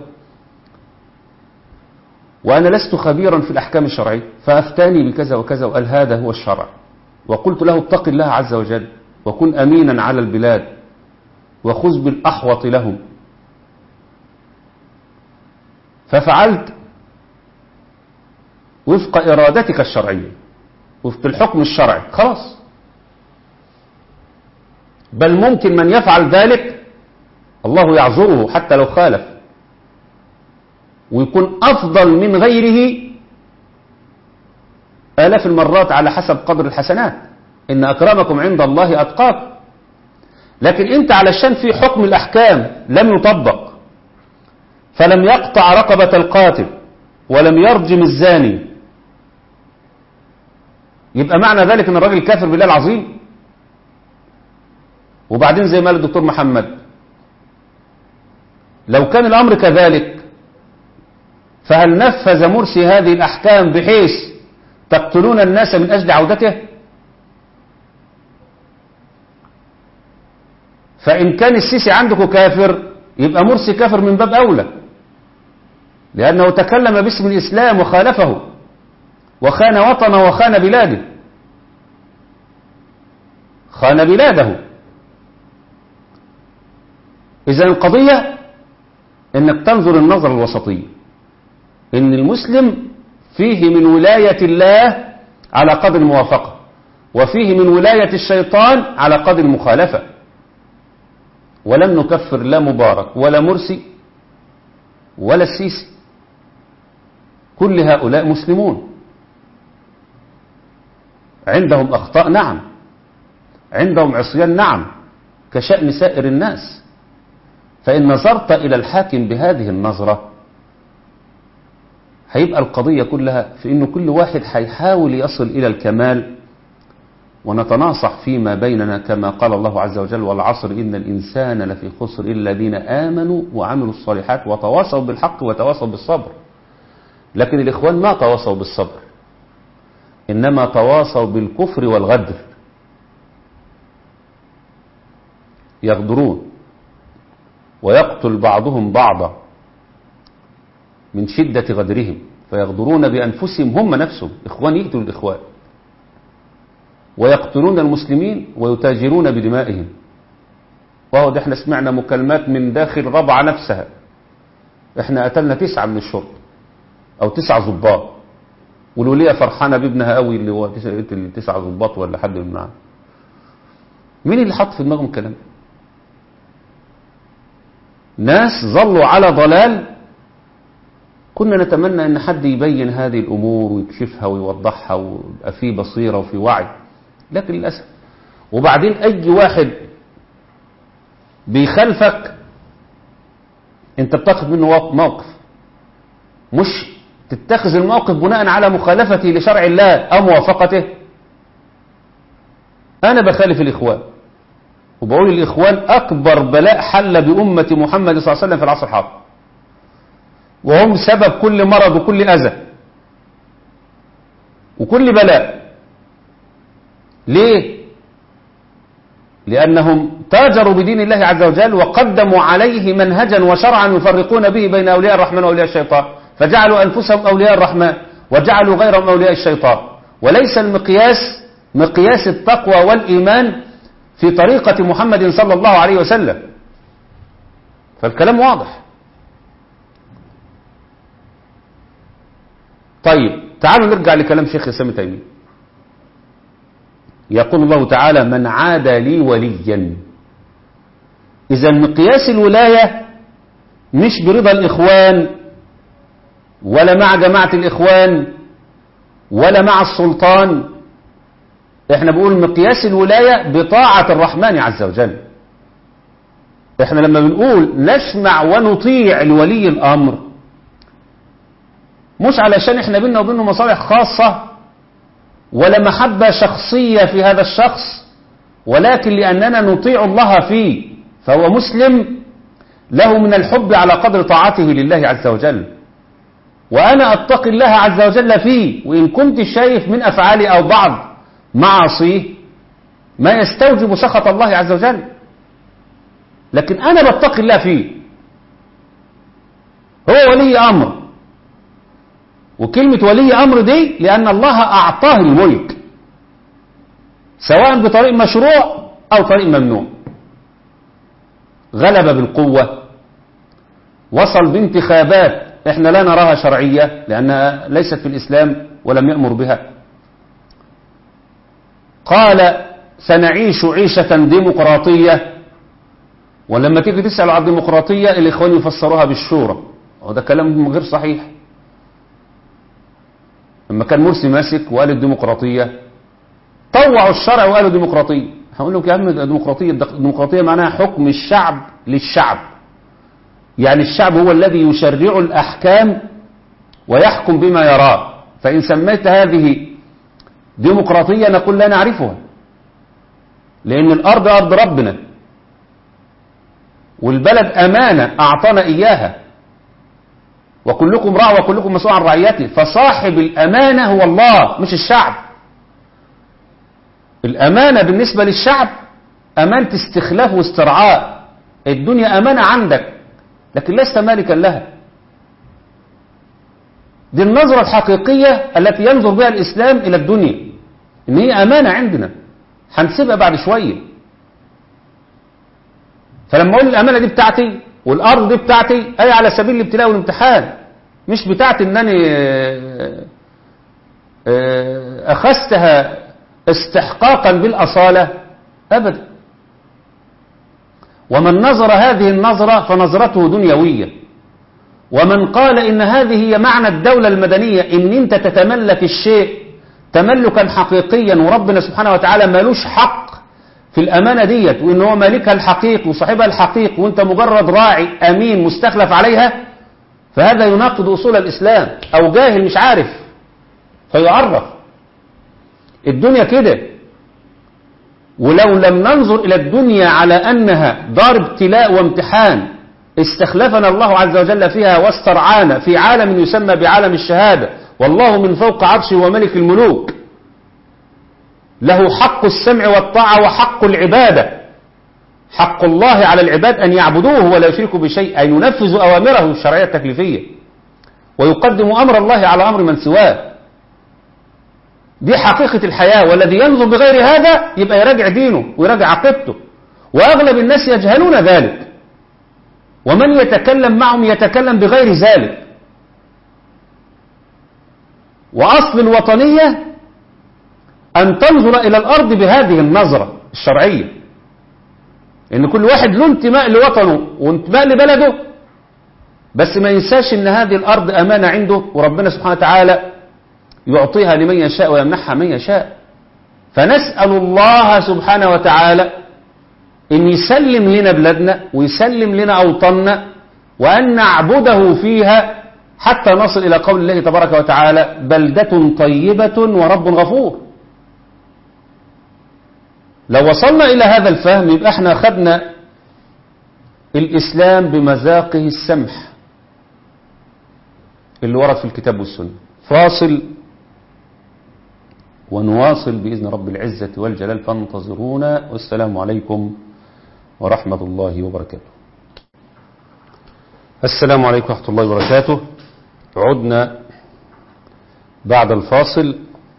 وأنا لست خبيرا في الأحكام الشرعية فأفتاني بكذا وكذا وقال هذا هو الشرع وقلت له اتق الله عز وجل وكن أمينا على البلاد وخذ بالأحوط لهم ففعلت وفق إرادتك الشرعية وفق الحكم الشرعي خلاص بل ممكن من يفعل ذلك الله يعذره حتى لو خالف ويكون أفضل من غيره آلاف المرات على حسب قدر الحسنات إن أكرمكم عند الله أتقاكم لكن أنت علشان في حكم الأحكام لم يطبق فلم يقطع رقبة القاتل ولم يرجم الزاني يبقى معنى ذلك ان الراجل كافر بالله العظيم وبعدين زي ما قال الدكتور محمد لو كان الامر كذلك فهل نفذ مرسي هذه الاحكام بحيث تقتلون الناس من اجل عودته فان كان السيسي عندكم كافر يبقى مرسي كافر من باب اولى لانه تكلم باسم الاسلام وخالفه وخان وطنه وخان بلاده خان بلاده إذا القضية إنك تنظر النظر الوسطية إن المسلم فيه من ولاية الله على قدر الموافقة وفيه من ولاية الشيطان على قدر المخالفة ولم نكفر لا مبارك ولا مرسي ولا السيسي كل هؤلاء مسلمون عندهم أخطاء نعم عندهم عصيان نعم كشأن سائر الناس فإن نظرت إلى الحاكم بهذه النظرة هيبقى القضية كلها في أنه كل واحد هيحاول يصل إلى الكمال ونتناصح فيما بيننا كما قال الله عز وجل والعصر إن الإنسان لفي خسر إلا الذين آمنوا وعملوا الصالحات وتواصوا بالحق وتواصوا بالصبر لكن الإخوان ما تواصوا بالصبر إنما تواصوا بالكفر والغدر يغدرون ويقتل بعضهم بعضا من شدة غدرهم فيغدرون بأنفسهم هم نفسهم إخوان يقتلوا الإخوان ويقتلون المسلمين ويتاجرون بدمائهم وهو ده احنا سمعنا مكالمات من داخل ربعة نفسها احنا قتلنا تسعة من الشرطة او تسعة ضباط والولية فرحانة بابنها قوي اللي هو قتل تسعة ضباط ولا حد من معاه مين اللي حط في دماغهم الكلام ده ناس ظلوا على ضلال كنا نتمنى ان حد يبين هذه الامور ويكشفها ويوضحها ويبقى في بصيره وفي وعي لكن للاسف وبعدين اي واحد بيخالفك انت بتاخد منه موقف مش تتخذ الموقف بناء على مخالفته لشرع الله او موافقته انا بخالف الاخوان وبقول الإخوان أكبر بلاء حل بأمة محمد صلى الله عليه وسلم في العصر الحاضر وهم سبب كل مرض وكل أذى وكل بلاء ليه لأنهم تاجروا بدين الله عز وجل وقدموا عليه منهجا وشرعا يفرقون به بين أولياء الرحمن وأولياء الشيطان فجعلوا أنفسهم أولياء الرحمن وجعلوا غيرهم أولياء الشيطان وليس المقياس مقياس التقوى والإيمان في طريقة محمد صلى الله عليه وسلم فالكلام واضح طيب تعالوا نرجع لكلام شيخ الإسلام تيمية يقول الله تعالى من عاد لي وليا إذا مقياس الولاية مش برضا الإخوان ولا مع جماعة الإخوان ولا مع السلطان احنا بنقول مقياس الولاية بطاعة الرحمن عز وجل احنا لما بنقول نسمع ونطيع لولي الأمر مش علشان احنا بينا وبينه مصالح خاصة ولا محبة شخصية في هذا الشخص ولكن لأننا نطيع الله فيه فهو مسلم له من الحب على قدر طاعته لله عز وجل وأنا أتقي الله عز وجل فيه وإن كنت شايف من أفعالي أو بعض معاصيه ما يستوجب سخط الله عز وجل لكن أنا بتقي الله فيه هو ولي أمر وكلمة ولي أمر دي لأن الله أعطاه الملك سواء بطريق مشروع أو طريق ممنوع غلب بالقوة وصل بانتخابات احنا لا نراها شرعية لأنها ليست في الإسلام ولم يأمر بها قال سنعيش عيشة ديمقراطية ولما تيجي تسأل عن الديمقراطية الإخوان يفسروها بالشورى وده كلام غير صحيح لما كان مرسي ماسك وقال الديمقراطية طوعوا الشرع وقالوا ديمقراطية هقول لك يا عم الديمقراطية الديمقراطية معناها حكم الشعب للشعب يعني الشعب هو الذي يشرع الأحكام ويحكم بما يراه فإن سميت هذه ديمقراطية نقول لا نعرفها لأن الأرض أرض ربنا والبلد أمانة أعطانا إياها وكلكم راع وكلكم مسؤول عن رعيته فصاحب الأمانة هو الله مش الشعب الأمانة بالنسبة للشعب أمانة استخلاف واسترعاء الدنيا أمانة عندك لكن لست مالكا لها دي النظرة الحقيقية التي ينظر بها الإسلام إلى الدنيا إن هي أمانة عندنا هنسيبها بعد شوية فلما أقول الأمانة دي بتاعتي والأرض دي بتاعتي أي على سبيل الابتلاء والامتحان مش بتاعتي إنني أخذتها استحقاقا بالأصالة أبدا ومن نظر هذه النظرة فنظرته دنيوية ومن قال إن هذه هي معنى الدولة المدنية إن أنت تتملك الشيء تملكا حقيقيا وربنا سبحانه وتعالى مالوش حق في الأمانة ديت وإن هو مالكها الحقيق وصاحبها الحقيق وإنت مجرد راعي أمين مستخلف عليها فهذا يناقض أصول الإسلام أو جاهل مش عارف فيعرف الدنيا كده ولو لم ننظر إلى الدنيا على أنها دار ابتلاء وامتحان استخلفنا الله عز وجل فيها واسترعانا في عالم يسمى بعالم الشهادة والله من فوق عرشه وملك الملوك له حق السمع والطاعة وحق العبادة حق الله على العباد أن يعبدوه ولا يشركوا بشيء أن ينفذوا أوامره الشرعية التكليفية ويقدم أمر الله على أمر من سواه دي حقيقة الحياة والذي ينظر بغير هذا يبقى يراجع دينه ويراجع عقيدته وأغلب الناس يجهلون ذلك ومن يتكلم معهم يتكلم بغير ذلك وأصل الوطنية أن تنظر إلى الأرض بهذه النظرة الشرعية إن كل واحد له انتماء لوطنه وانتماء لبلده بس ما ينساش إن هذه الأرض أمانة عنده وربنا سبحانه وتعالى يعطيها لمن يشاء ويمنحها من يشاء فنسأل الله سبحانه وتعالى إن يسلم لنا بلادنا ويسلم لنا أوطاننا وأن نعبده فيها حتى نصل إلى قول الله تبارك وتعالى بلدة طيبة ورب غفور لو وصلنا إلى هذا الفهم يبقى احنا أخذنا الإسلام بمذاقه السمح اللي ورد في الكتاب والسنة فاصل ونواصل بإذن رب العزة والجلال فانتظرونا والسلام عليكم ورحمة الله وبركاته السلام عليكم ورحمة الله وبركاته عدنا بعد الفاصل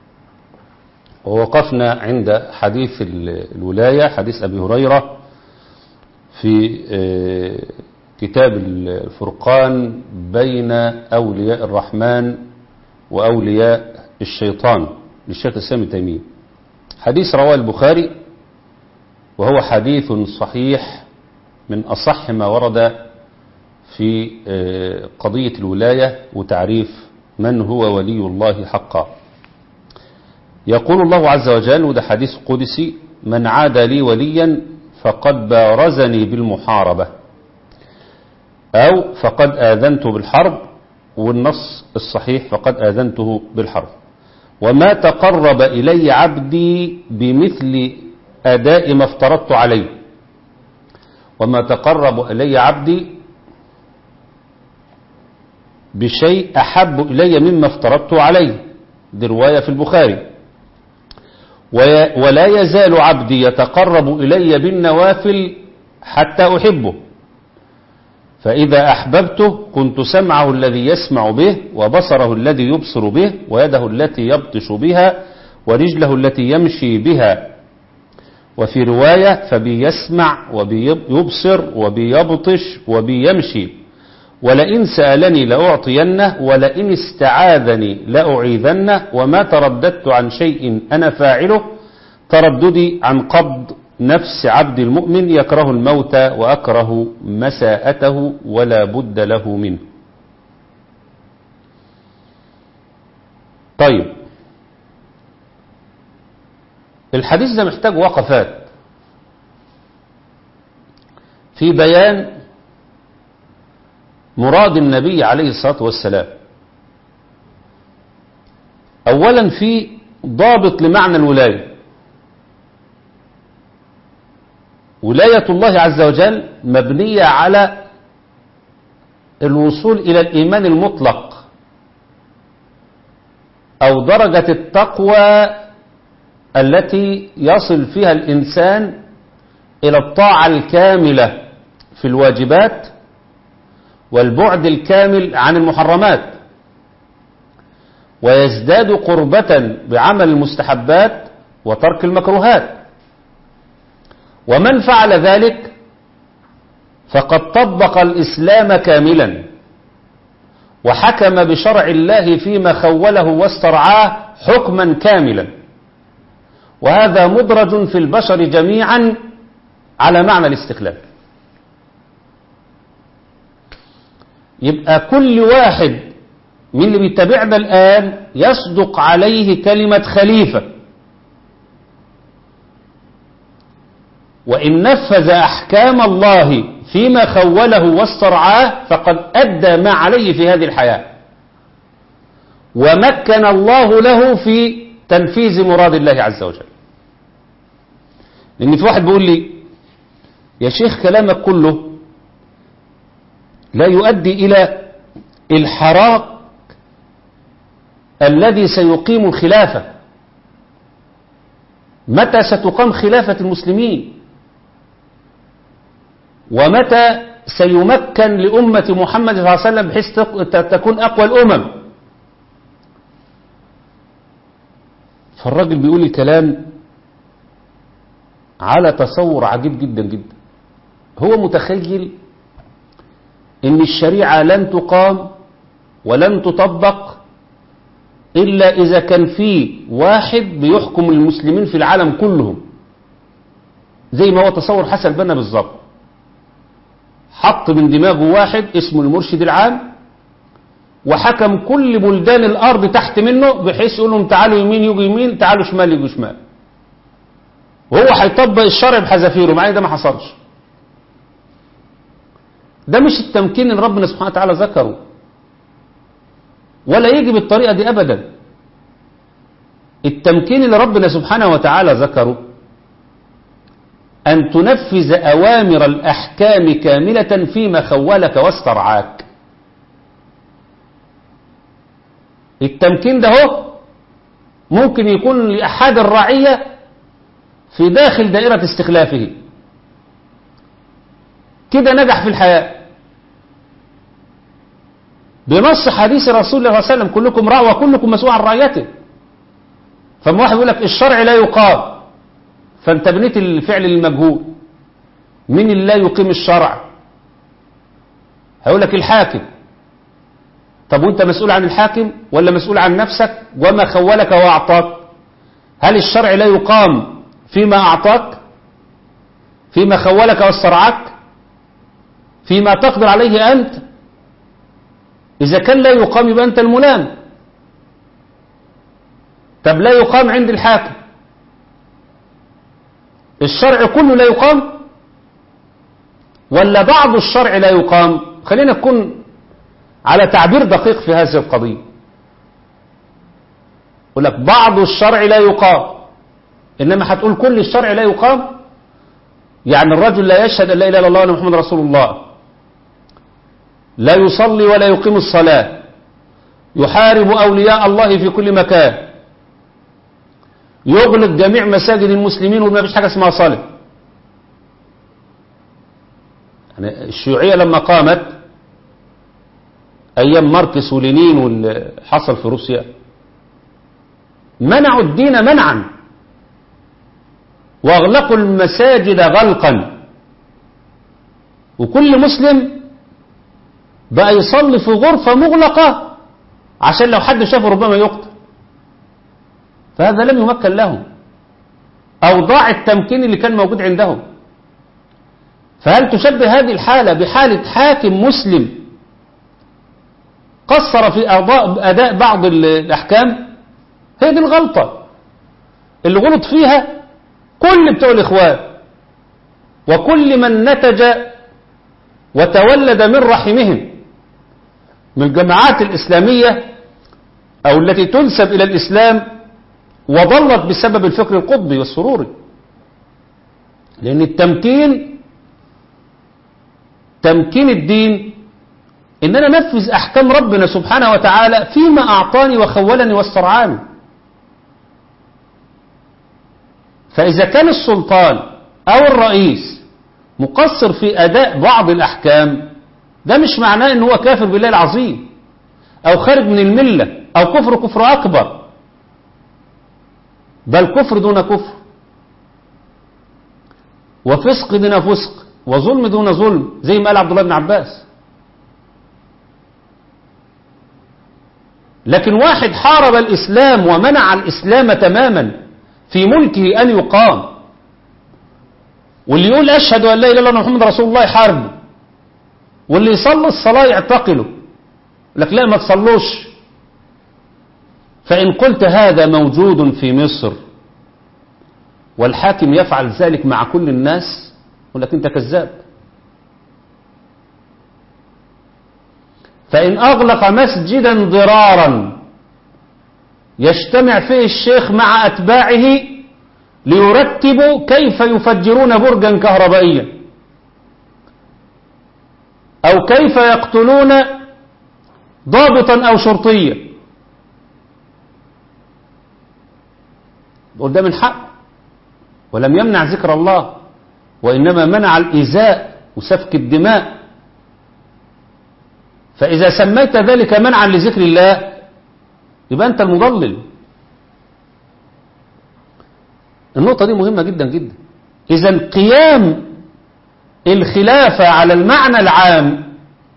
ووقفنا عند حديث الولاية حديث أبي هريرة في كتاب الفرقان بين أولياء الرحمن وأولياء الشيطان للشيخ السامي تيمية حديث رواه البخاري وهو حديث صحيح من أصح ما ورد في قضية الولاية وتعريف من هو ولي الله حقا يقول الله عز وجل وده حديث قدسي من عاد لي وليا فقد بارزني بالمحاربة أو فقد آذنته بالحرب والنص الصحيح فقد آذنته بالحرب وما تقرب إلي عبدي بمثل أداء ما افترضت عليه وما تقرب إلي عبدي بشيء أحب إلي مما افترضت عليه دي رواية في البخاري ولا يزال عبدي يتقرب إلي بالنوافل حتى أحبه فإذا أحببته كنت سمعه الذي يسمع به وبصره الذي يبصر به ويده التي يبطش بها ورجله التي يمشي بها وفي رواية فبيسمع وبيبصر وبيبطش وبيمشي ولئن سألني لأعطينه ولئن استعاذني لأعيذنه وما ترددت عن شيء أنا فاعله ترددي عن قبض نفس عبد المؤمن يكره الموت وأكره مساءته ولا بد له منه طيب الحديث ده محتاج وقفات في بيان مراد النبي عليه الصلاة والسلام أولا في ضابط لمعنى الولاية ولاية الله عز وجل مبنية على الوصول إلى الإيمان المطلق أو درجة التقوى التي يصل فيها الإنسان إلى الطاعة الكاملة في الواجبات والبعد الكامل عن المحرمات ويزداد قربة بعمل المستحبات وترك المكروهات ومن فعل ذلك فقد طبق الإسلام كاملا وحكم بشرع الله فيما خوله واسترعاه حكما كاملا وهذا مدرج في البشر جميعا على معنى الاستقلال يبقى كل واحد من اللي بيتابعنا الآن يصدق عليه كلمة خليفة وإن نفذ أحكام الله فيما خوله واسترعاه فقد أدى ما عليه في هذه الحياة ومكن الله له في تنفيذ مراد الله عز وجل لأن في واحد بيقول لي يا شيخ كلامك كله لا يؤدي إلى الحراك الذي سيقيم الخلافة متى ستقام خلافة المسلمين ومتى سيمكن لأمة محمد صلى الله عليه وسلم بحيث تكون أقوى الأمم فالراجل بيقول الكلام على تصور عجيب جدا جدا هو متخيل ان الشريعة لن تقام ولن تطبق إلا إذا كان في واحد بيحكم المسلمين في العالم كلهم زي ما هو تصور حسن البنا بالظبط حط من دماغه واحد اسمه المرشد العام وحكم كل بلدان الأرض تحت منه بحيث يقول لهم تعالوا يمين يجوا يمين تعالوا شمال يجوا شمال وهو هيطبق الشرع بحذافيره مع ده ما حصلش ده مش التمكين اللي ربنا سبحانه وتعالى ذكره ولا يجي بالطريقة دي أبدا التمكين اللي ربنا سبحانه وتعالى ذكره أن تنفذ أوامر الأحكام كاملة فيما خولك واسترعاك التمكين ده هو ممكن يكون لأحد الرعية في داخل دائرة استخلافه كده نجح في الحياة بنص حديث رسول الله صلى الله عليه وسلم كلكم راع وكلكم مسؤول عن رعيته فما واحد يقول لك الشرع لا يقام فانت بنيت الفعل للمجهول مين اللي لا يقيم الشرع هيقول لك الحاكم طب وانت مسؤول عن الحاكم ولا مسؤول عن نفسك وما خولك واعطاك هل الشرع لا يقام فيما اعطاك فيما خولك واسترعاك فيما تقدر عليه انت اذا كان لا يقام يبقى انت الملام طب لا يقام عند الحاكم الشرع كله لا يقام ولا بعض الشرع لا يقام خلينا نكون على تعبير دقيق في هذه القضية يقول لك بعض الشرع لا يقام إنما هتقول كل الشرع لا يقام يعني الرجل لا يشهد أن لا إله إلا الله وأن محمد رسول الله لا يصلي ولا يقيم الصلاة يحارب أولياء الله في كل مكان يغلق جميع مساجد المسلمين وما فيش حاجة اسمها صلاة يعني الشيوعية لما قامت أيام ماركس ولينين واللي حصل في روسيا منعوا الدين منعا واغلقوا المساجد غلقا وكل مسلم بقى يصلي في غرفة مغلقة عشان لو حد شافه ربما يقتل فهذا لم يمكن لهم أو ضاع التمكين اللي كان موجود عندهم فهل تشبه هذه الحالة بحالة حاكم مسلم قصر في أداء بعض الأحكام هي دي الغلطة اللي غلط فيها كل بتوع الإخوان وكل من نتج وتولد من رحمهم من الجماعات الإسلامية أو التي تنسب إلى الإسلام وضلت بسبب الفكر القطبي والسروري لأن التمكين تمكين الدين إن أنا نفذ أحكام ربنا سبحانه وتعالى فيما أعطاني وخولني واسترعاني فإذا كان السلطان أو الرئيس مقصر في أداء بعض الأحكام ده مش معناه إن هو كافر بالله العظيم أو خارج من الملة أو كفر كفر أكبر بل كفر دون كفر وفسق دون فسق وظلم دون ظلم زي ما قال عبد الله بن عباس لكن واحد حارب الإسلام ومنع الإسلام تماما في ملكه أن يقام واللي يقول أشهد أن لا إله إلا الله محمد رسول الله يحاربه واللي يصلي الصلاة يعتقله لك لا ما تصلوش فإن قلت هذا موجود في مصر والحاكم يفعل ذلك مع كل الناس يقول لك أنت كذاب فإن أغلق مسجدا ضرارا يجتمع فيه الشيخ مع أتباعه ليرتبوا كيف يفجرون برجا كهربائيا أو كيف يقتلون ضابطا أو شرطيا قدام الحق ولم يمنع ذكر الله وإنما منع الإيذاء وسفك الدماء فإذا سميت ذلك منعا لذكر الله يبقى أنت المضلل النقطة دي مهمة جدا جدا إذا قيام الخلافة على المعنى العام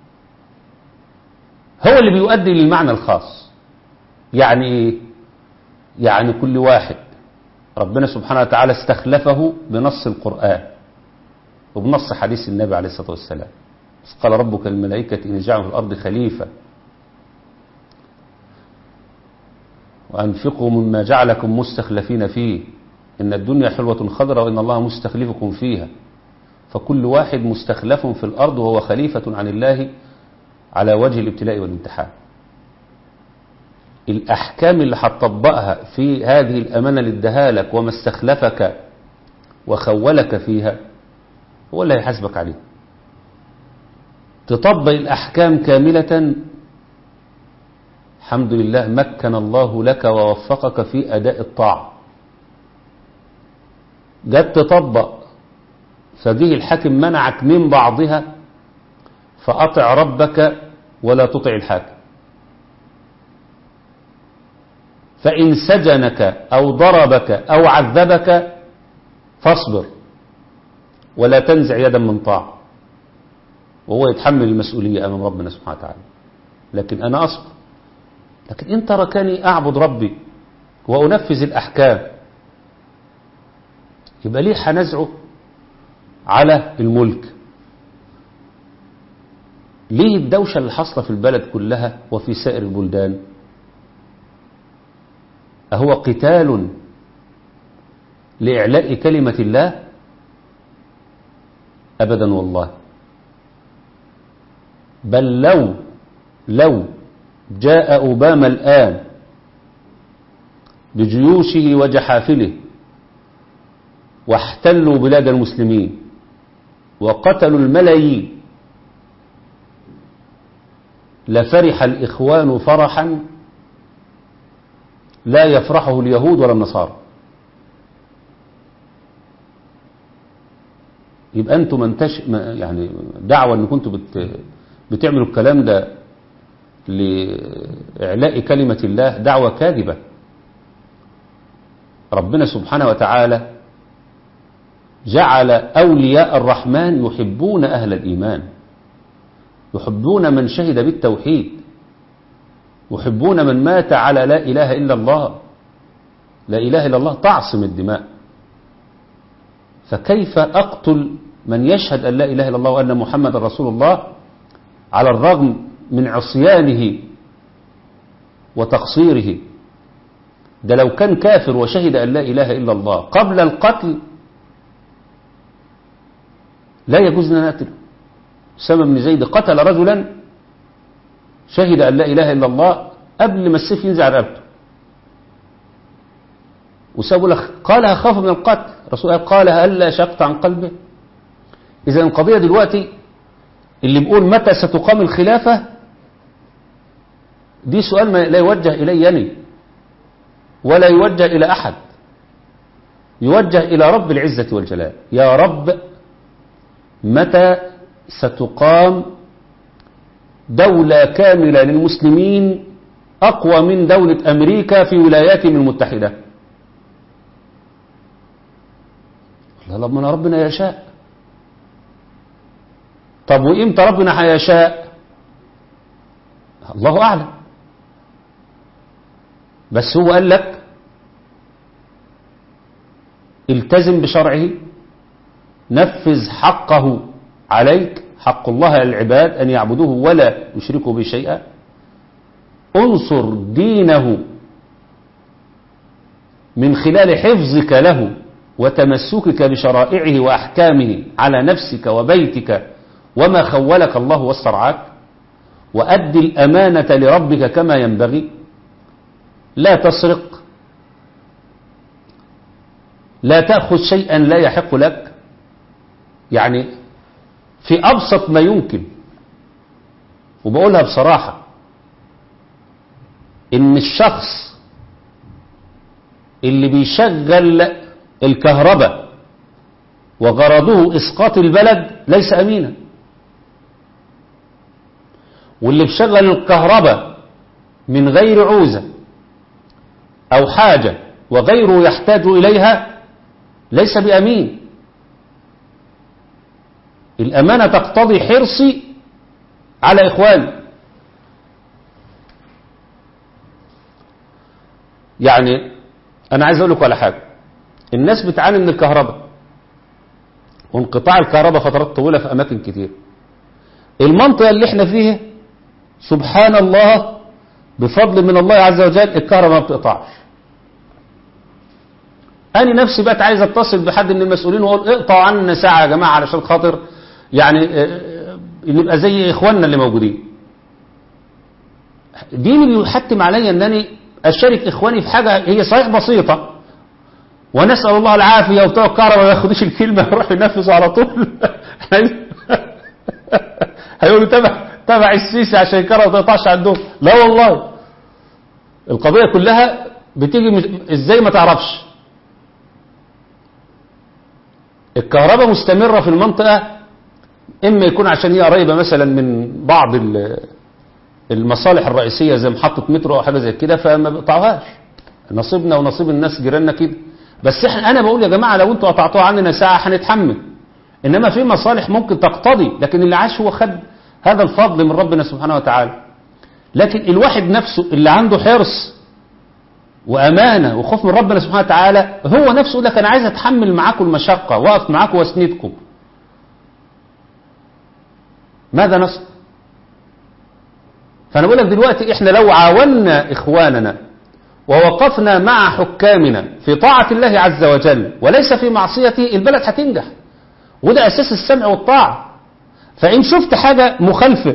هو اللي بيؤدي للمعنى الخاص يعني إيه؟ يعني كل واحد ربنا سبحانه وتعالى استخلفه بنص القرآن وبنص حديث النبي عليه الصلاة والسلام قال ربك الملائكة إن جعلوا في الأرض خليفة وأنفقوا مما جعلكم مستخلفين فيه إن الدنيا حلوة خضرة وإن الله مستخلفكم فيها فكل واحد مستخلف في الأرض وهو خليفة عن الله على وجه الابتلاء والامتحان الأحكام اللي هتطبقها في هذه الأمانة اللي اداها لك وما استخلفك وخولك فيها هو اللي هيحاسبك عليه تطبق الأحكام كاملة الحمد لله مكن الله لك ووفقك في أداء الطاعة جت تطبق فجه الحاكم منعك من بعضها فأطع ربك ولا تطع الحاكم فإن سجنك أو ضربك أو عذبك فاصبر ولا تنزع يدا من طاعة وهو يتحمل المسؤولية أمام ربنا سبحانه وتعالى لكن أنا أصبر لكن إن تركني أعبد ربي وأنفذ الأحكام يبقى ليه حنزعه على الملك ليه الدوشة اللي حاصلة في البلد كلها وفي سائر البلدان أهو قتال لإعلاء كلمة الله أبدا والله بل لو لو جاء أوباما الآن بجيوشه وجحافله واحتلوا بلاد المسلمين وقتلوا الملايين لفرح الإخوان فرحا لا يفرحه اليهود ولا النصارى يبقى انتم منتش يعني دعوة ان كنتم بت بتعملوا الكلام ده لإعلاء كلمة الله دعوة كاذبة ربنا سبحانه وتعالى جعل أولياء الرحمن يحبون أهل الإيمان يحبون من شهد بالتوحيد يحبون من مات على لا إله إلا الله لا إله إلا الله تعصم الدماء فكيف أقتل من يشهد أن لا إله إلا الله وأن محمد رسول الله على الرغم من عصيانه وتقصيره ده لو كان كافر وشهد أن لا إله إلا الله قبل القتل لا يجوز لنا نقتله أسامة بن زيد قتل رجلا شهد أن لا إله إلا الله قبل ما السيف ينزع رقبته وسابوا لك قالها خاف من القتل الرسول قالها ألا شقت عن قلبه إذا القضية دلوقتي اللي بيقول متى ستقام الخلافة دي سؤال ما لا يوجه إلي أنا ولا يوجه إلى أحد يوجه إلى رب العزة والجلال يا رب متى ستقام دولة كاملة للمسلمين أقوى من دولة أمريكا في ولاياتهم المتحدة لما ربنا يشاء طب وإمتى ربنا هيشاء الله أعلم بس هو قال لك التزم بشرعه نفذ حقه عليك حق الله على العباد أن يعبدوه ولا يشركوا به شيئا انصر دينه من خلال حفظك له وتمسكك بشرائعه وأحكامه على نفسك وبيتك وما خولك الله واسترعاك وأد الأمانة لربك كما ينبغي لا تسرق لا تأخذ شيئا لا يحق لك يعني في أبسط ما يمكن وبقولها بصراحة إن الشخص اللي بيشغل الكهرباء وغرضه إسقاط البلد ليس أمينا واللي بيشغل الكهرباء من غير عوزة أو حاجة وغيره يحتاج إليها ليس بأمين الأمانة تقتضي حرصي على إخواني يعني أنا عايز أقول لكم على حاجة الناس بتعاني من الكهرباء وانقطاع الكهرباء فترات طويلة في أماكن كتير المنطقة اللي احنا فيها سبحان الله بفضل من الله عز وجل الكهرباء ما بتقطعش أنا نفسي بقت عايز أتصل بحد من المسؤولين وأقول اقطعوا عنا ساعة يا جماعة علشان خاطر يعني نبقى زي إخواننا اللي موجودين ديني بيحتم عليا أنني أشارك إخواني في حاجة هي صحيح بسيطة ونسأل الله العافية وبتوع الكهرباء ما ياخدوش الكلمة يروح ينفذوا على طول هيقولوا تبع تبع السيسي عشان الكهرباء ما تقطعش عندهم لا والله القضية كلها بتيجي مش... ازاي ما تعرفش الكهرباء مستمرة في المنطقة اما يكون عشان هي قريبة مثلا من بعض ال- المصالح الرئيسية زي محطة مترو او حاجة زي كده فما بيقطعوهاش نصيبنا ونصيب الناس جيراننا كده بس احنا انا بقول يا جماعة لو انتوا قطعتوها عننا ساعة هنتحمل انما في مصالح ممكن تقتضي لكن اللي عاش هو خد هذا الفضل من ربنا سبحانه وتعالى لكن الواحد نفسه اللي عنده حرص وأمانة وخوف من ربنا سبحانه وتعالى هو نفسه يقول لك أنا عايز أتحمل معاكم المشقة وأقف معاكم وأسندكم ماذا نصنع فأنا بقول لك دلوقتي إحنا لو عاونا إخواننا ووقفنا مع حكامنا في طاعة الله عز وجل وليس في معصيته البلد هتنجح وده أساس السمع والطاعة فإن شفت حاجة مخالفة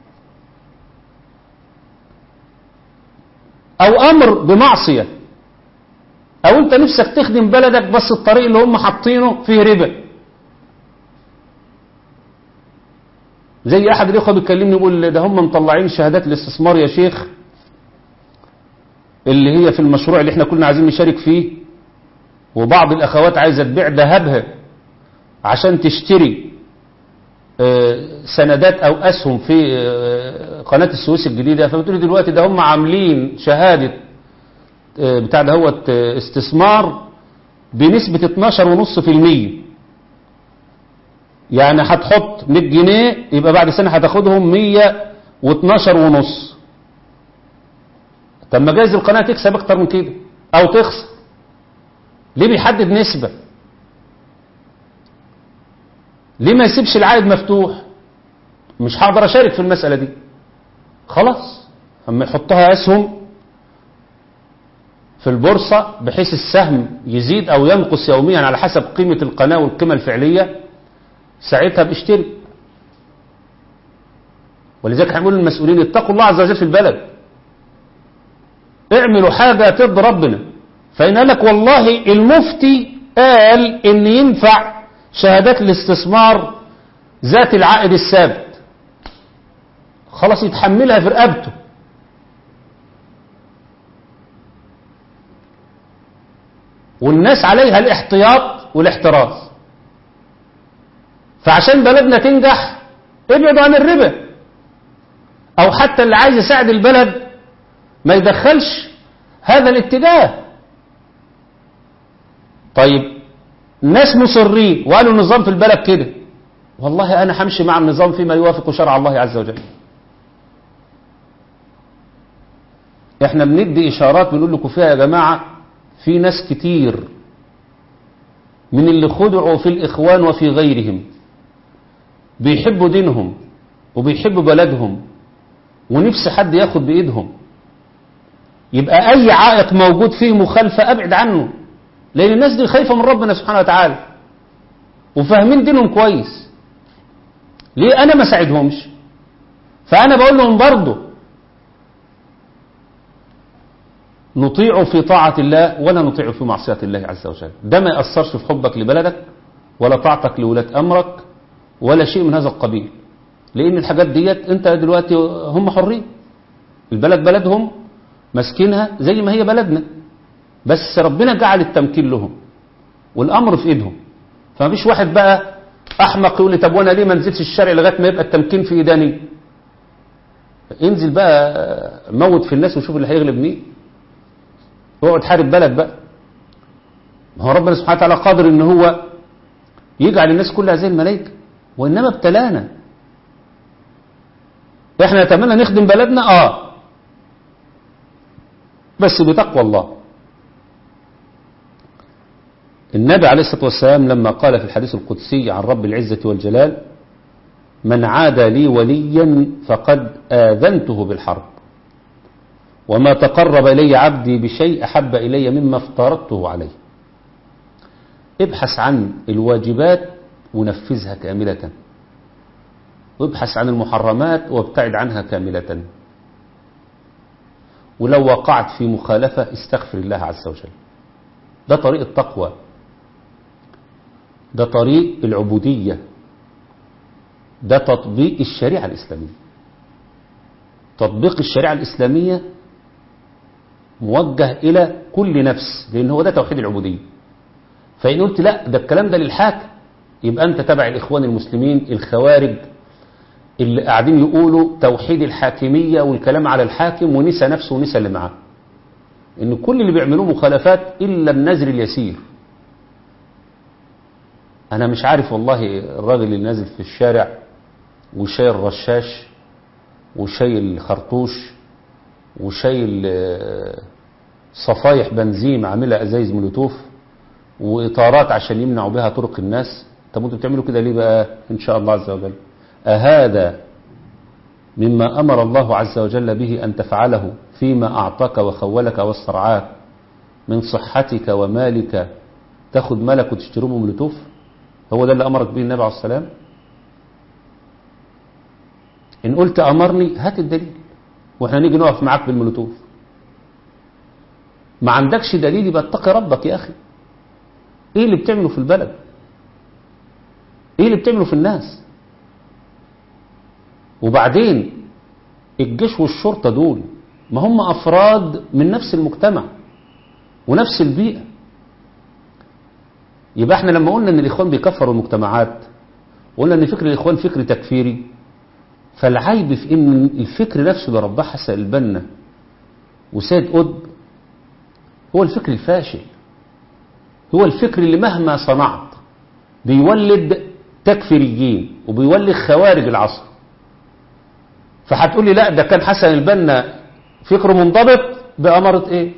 أو أمر بمعصية أو أنت نفسك تخدم بلدك بس الطريق اللي هم حاطينه فيه ربا زي أحد الإخوة بيكلمني يقول ده هم مطلعين شهادات الاستثمار يا شيخ اللي هي في المشروع اللي احنا كنا عايزين نشارك فيه وبعض الأخوات عايزة تبيع ذهبها عشان تشتري آه، سندات أو أسهم في آه، قناة السويس الجديدة فبتقول لي دلوقتي ده هم عاملين شهادة آه، بتاع دهوت آه، استثمار بنسبة 12.5% يعني هتحط 100 جنيه يبقى بعد سنة هتاخدهم 112 ونص طب ما جايز القناة تكسب اكتر من كده او تخسر ليه بيحدد نسبة ليه ما يسيبش العائد مفتوح مش هقدر اشارك في المسألة دي خلاص اما يحطها اسهم في البورصة بحيث السهم يزيد او ينقص يوميا على حسب قيمة القناة والقيمة الفعلية ساعتها باشتري ولذلك هنقول للمسؤولين اتقوا الله عز وجل في البلد اعملوا حاجة ترضي ربنا فإن قال لك والله المفتي قال ان ينفع شهادات الاستثمار ذات العائد الثابت خلاص يتحملها في رقبته والناس عليها الاحتياط والاحتراز فعشان بلدنا تنجح ابعدوا عن الربا او حتى اللي عايز يساعد البلد ما يدخلش هذا الاتجاه طيب ناس مصرين وقالوا النظام في البلد كده والله انا همشي مع النظام فيما يوافق شرع الله عز وجل احنا بندي اشارات بنقول لكم فيها يا جماعة في ناس كتير من اللي خدعوا في الاخوان وفي غيرهم بيحبوا دينهم وبيحبوا بلدهم ونفس حد ياخد بايدهم يبقى اي عائق موجود فيه مخالفة ابعد عنه لان الناس دي خايفة من ربنا سبحانه وتعالى وفاهمين دينهم كويس ليه انا ما ساعدهمش فانا بقول لهم برضه نطيع في طاعة الله ولا نطيع في معصية الله عز وجل ده ما يأثرش في حبك لبلدك ولا طاعتك لولاة أمرك ولا شيء من هذا القبيل لأن الحاجات ديت أنت دلوقتي هم حرين البلد بلدهم ماسكينها زي ما هي بلدنا بس ربنا جعل التمكين لهم والأمر في إيدهم فما فيش واحد بقى أحمق يقول لي طب وأنا ليه ما نزلش الشارع لغاية ما يبقى التمكين في إيداني انزل بقى موت في الناس وشوف اللي هيغلب مين اقعد حارب بلد بقى ما هو ربنا سبحانه وتعالى قادر ان هو يجعل الناس كلها زي الملائكة وانما ابتلانا احنا نتمنى نخدم بلدنا اه بس بتقوى الله النبي عليه الصلاة والسلام لما قال في الحديث القدسي عن رب العزة والجلال من عاد لي وليا فقد آذنته بالحرب وما تقرب إلي عبدي بشيء أحب إلي مما افترضته عليه ابحث عن الواجبات ونفذها كاملة وابحث عن المحرمات وابتعد عنها كاملة ولو وقعت في مخالفة استغفر الله عز وجل ده طريق التقوى ده طريق العبودية ده تطبيق الشريعة الإسلامية تطبيق الشريعة الإسلامية موجه إلى كل نفس لأن هو ده توحيد العبودية فإن قلت لا ده الكلام ده للحاكم يبقى أنت تبع الإخوان المسلمين الخوارج اللي قاعدين يقولوا توحيد الحاكمية والكلام على الحاكم ونسى نفسه ونسى اللي معاه إن كل اللي بيعملوه مخالفات إلا النذر اليسير أنا مش عارف والله الراجل اللي نازل في الشارع وشايل الرشاش وشايل الخرطوش وشايل آه، صفايح بنزين عاملها ازايز مولوتوف واطارات عشان يمنعوا بها طرق الناس طب انتوا بتعملوا كده ليه بقى ان شاء الله عز وجل اهذا مما امر الله عز وجل به ان تفعله فيما اعطاك وخولك واسترعاك من صحتك ومالك تاخد مالك وتشتروه بمولوتوف هو ده اللي امرك به النبي عليه السلام ان قلت امرني هات الدليل واحنا نيجي نقف معاك بالمولوتوف ما عندكش دليل يبقى اتقي ربك يا اخي ايه اللي بتعمله في البلد ايه اللي بتعمله في الناس وبعدين الجيش والشرطة دول ما هم افراد من نفس المجتمع ونفس البيئة يبقى احنا لما قلنا ان الاخوان بيكفروا المجتمعات وقلنا ان فكر الاخوان فكر تكفيري فالعيب في ان الفكر نفسه اللي رباه حسن البنا وسيد قطب هو الفكر الفاشل هو الفكر اللي مهما صنعت بيولد تكفيريين وبيولد خوارج العصر فهتقول لي لا ده كان حسن البنا فكره منضبط بأمارة ايه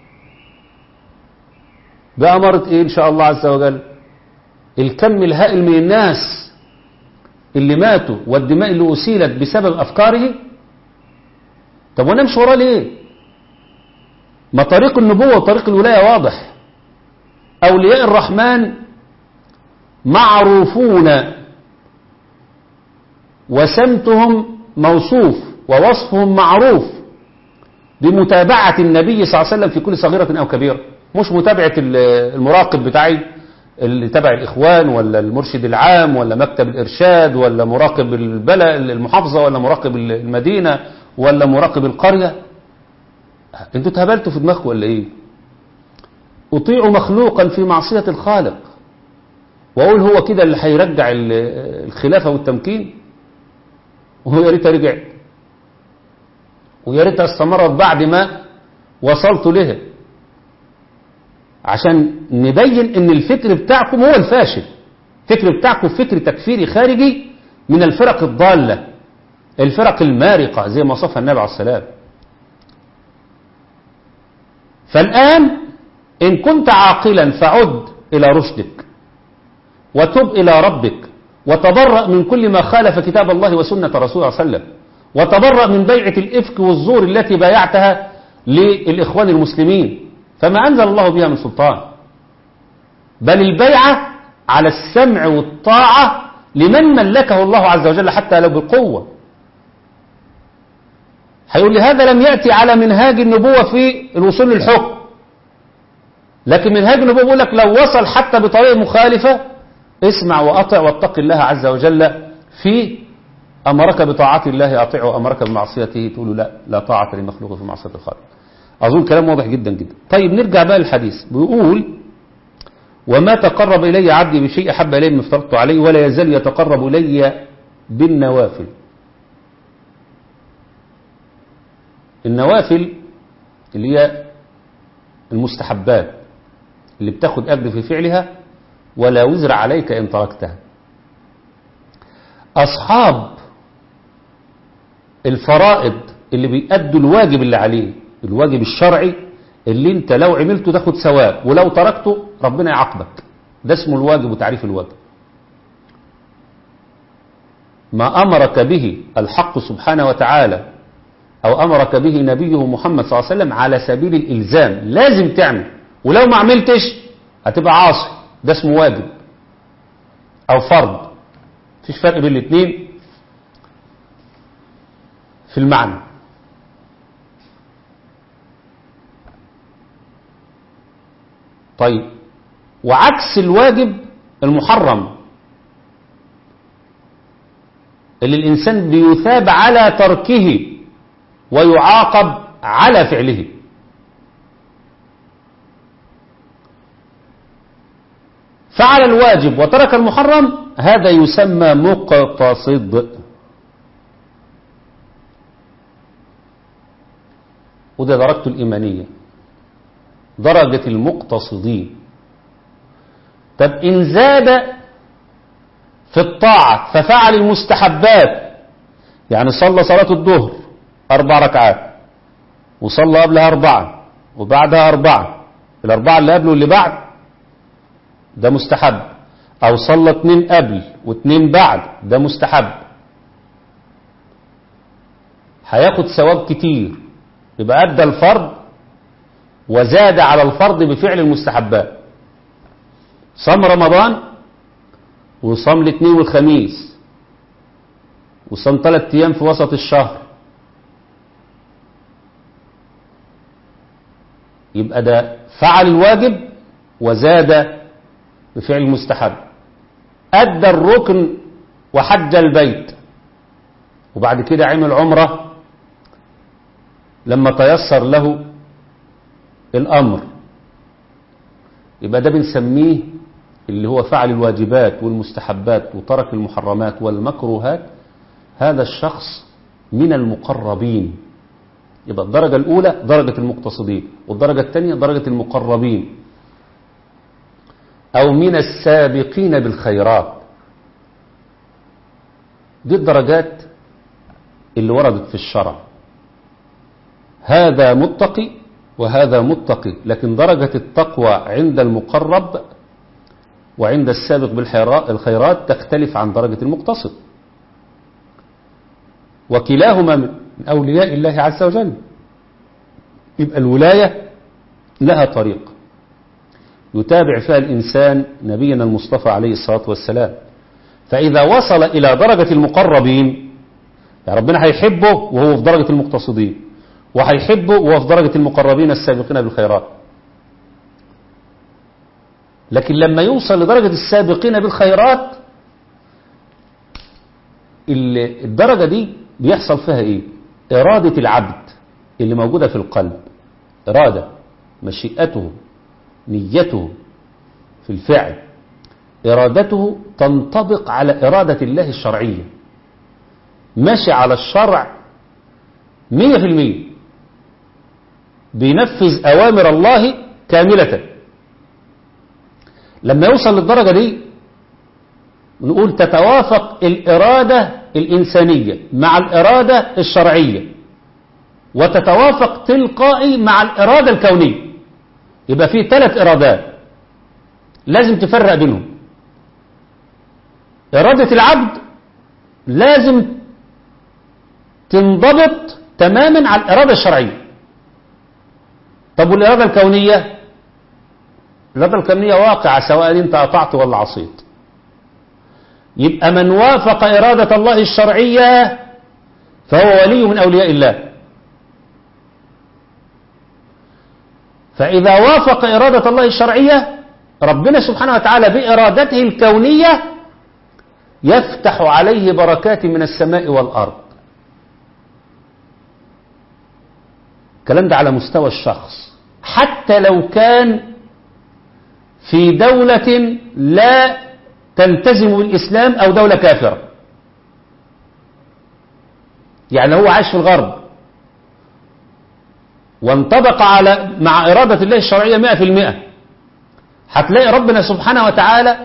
بأمارة ايه ان شاء الله عز وجل الكم الهائل من الناس اللي ماتوا والدماء اللي أسيلت بسبب أفكاره طب وانا امشي وراه ليه ما طريق النبوة وطريق الولاية واضح أولياء الرحمن معروفون وسمتهم موصوف ووصفهم معروف بمتابعة النبي صلى الله عليه وسلم في كل صغيرة أو كبيرة مش متابعة المراقب بتاعي اللي تبع الإخوان ولا المرشد العام ولا مكتب الإرشاد ولا مراقب البلد المحافظة ولا مراقب المدينة ولا مراقب القرية انتوا اتهبلتوا في دماغكم ولا ايه اطيع مخلوقا في معصية الخالق واقول هو كده اللي هيرجع الخلافة والتمكين وهو يا ريتها رجع ويا ريتها استمرت بعد ما وصلت لها عشان نبين ان الفكر بتاعكم هو الفاشل الفكر بتاعكم فكر تكفيري خارجي من الفرق الضالة الفرق المارقة زي ما وصفها النبي عليه السلام فالآن إن كنت عاقلا فعد إلى رشدك وتب إلى ربك وتبرأ من كل ما خالف كتاب الله وسنة رسول الله صلى الله عليه وسلم وتبرأ من بيعة الإفك والزور التي بايعتها للإخوان المسلمين فما أنزل الله بها من سلطان بل البيعة على السمع والطاعة لمن ملكه الله عز وجل حتى لو بالقوة هيقول لي هذا لم يأتي على منهاج النبوة في الوصول للحكم لكن منهاج النبوة بيقول لك لو وصل حتى بطريقة مخالفة اسمع وأطع واتق الله عز وجل في أمرك بطاعة الله أطيع وأمرك بمعصيته تقول لا لا طاعة لمخلوق في معصية الخالق أظن كلام واضح جدا جدا طيب نرجع بقى للحديث بيقول وما تقرب إلي عبدي بشيء أحب إلي من افترضت عليه ولا يزال يتقرب إلي بالنوافل النوافل اللي هي المستحبات اللي بتاخد أجر في فعلها ولا وزر عليك إن تركتها أصحاب الفرائض اللي بيأدوا الواجب اللي عليه الواجب الشرعي اللي انت لو عملته تاخد ثواب ولو تركته ربنا يعاقبك ده اسمه الواجب وتعريف الواجب ما أمرك به الحق سبحانه وتعالى أو أمرك به نبيه محمد صلى الله عليه وسلم على سبيل الإلزام لازم تعمل ولو ما عملتش هتبقى عاصي ده اسمه واجب أو فرض مفيش فرق بين الاثنين في المعنى طيب وعكس الواجب المحرم اللي الإنسان بيثاب على تركه ويعاقب على فعله فعل الواجب وترك المحرم هذا يسمى مقتصد وده درجته الإيمانية درجة المقتصدين طب إن زاد في الطاعة ففعل المستحبات يعني صلى صلاة الظهر أربع ركعات وصلى قبلها أربعة وبعدها أربعة الأربعة اللي قبله واللي بعد ده مستحب أو صلى اتنين قبل واتنين بعد ده مستحب هياخد ثواب كتير يبقى أدى الفرض وزاد على الفرض بفعل المستحبات صام رمضان وصام الاثنين والخميس وصام ثلاث ايام في وسط الشهر يبقى ده فعل الواجب وزاد بفعل المستحب أدى الركن وحج البيت وبعد كده عمل عمرة لما تيسر له الأمر يبقى ده بنسميه اللي هو فعل الواجبات والمستحبات وترك المحرمات والمكروهات هذا الشخص من المقربين يبقى الدرجة الأولى درجة المقتصدين والدرجة الثانية درجة المقربين أو من السابقين بالخيرات دي الدرجات اللي وردت في الشرع هذا متقي وهذا متقي لكن درجة التقوى عند المقرب وعند السابق بالخيرات تختلف عن درجة المقتصد وكلاهما من أولياء الله عز وجل يبقى الولاية لها طريق يتابع فيها الإنسان نبينا المصطفى عليه الصلاة والسلام فإذا وصل إلى درجة المقربين يعني ربنا هيحبه وهو في درجة المقتصدين وهيحبه وهو في درجة المقربين السابقين بالخيرات لكن لما يوصل لدرجة السابقين بالخيرات الدرجة دي بيحصل فيها ايه إرادة العبد اللي موجودة في القلب إرادة مشيئته نيته في الفعل إرادته تنطبق على إرادة الله الشرعية ماشي على الشرع مية في المية بينفذ أوامر الله كاملة لما يوصل للدرجة دي نقول تتوافق الإرادة الإنسانية مع الإرادة الشرعية وتتوافق تلقائي مع الإرادة الكونية يبقى فيه ثلاث إرادات لازم تفرق بينهم إرادة العبد لازم تنضبط تماما على الإرادة الشرعية طب والإرادة الكونية الإرادة الكونية واقعة سواء أنت أطعت ولا عصيت يبقى من وافق إرادة الله الشرعية فهو ولي من أولياء الله فإذا وافق إرادة الله الشرعية ربنا سبحانه وتعالى بإرادته الكونية يفتح عليه بركات من السماء والأرض الكلام ده على مستوى الشخص حتى لو كان في دولة لا تلتزم بالإسلام أو دولة كافرة يعني هو عايش في الغرب وانطبق على مع إرادة الله الشرعية مئة في المئة هتلاقي ربنا سبحانه وتعالى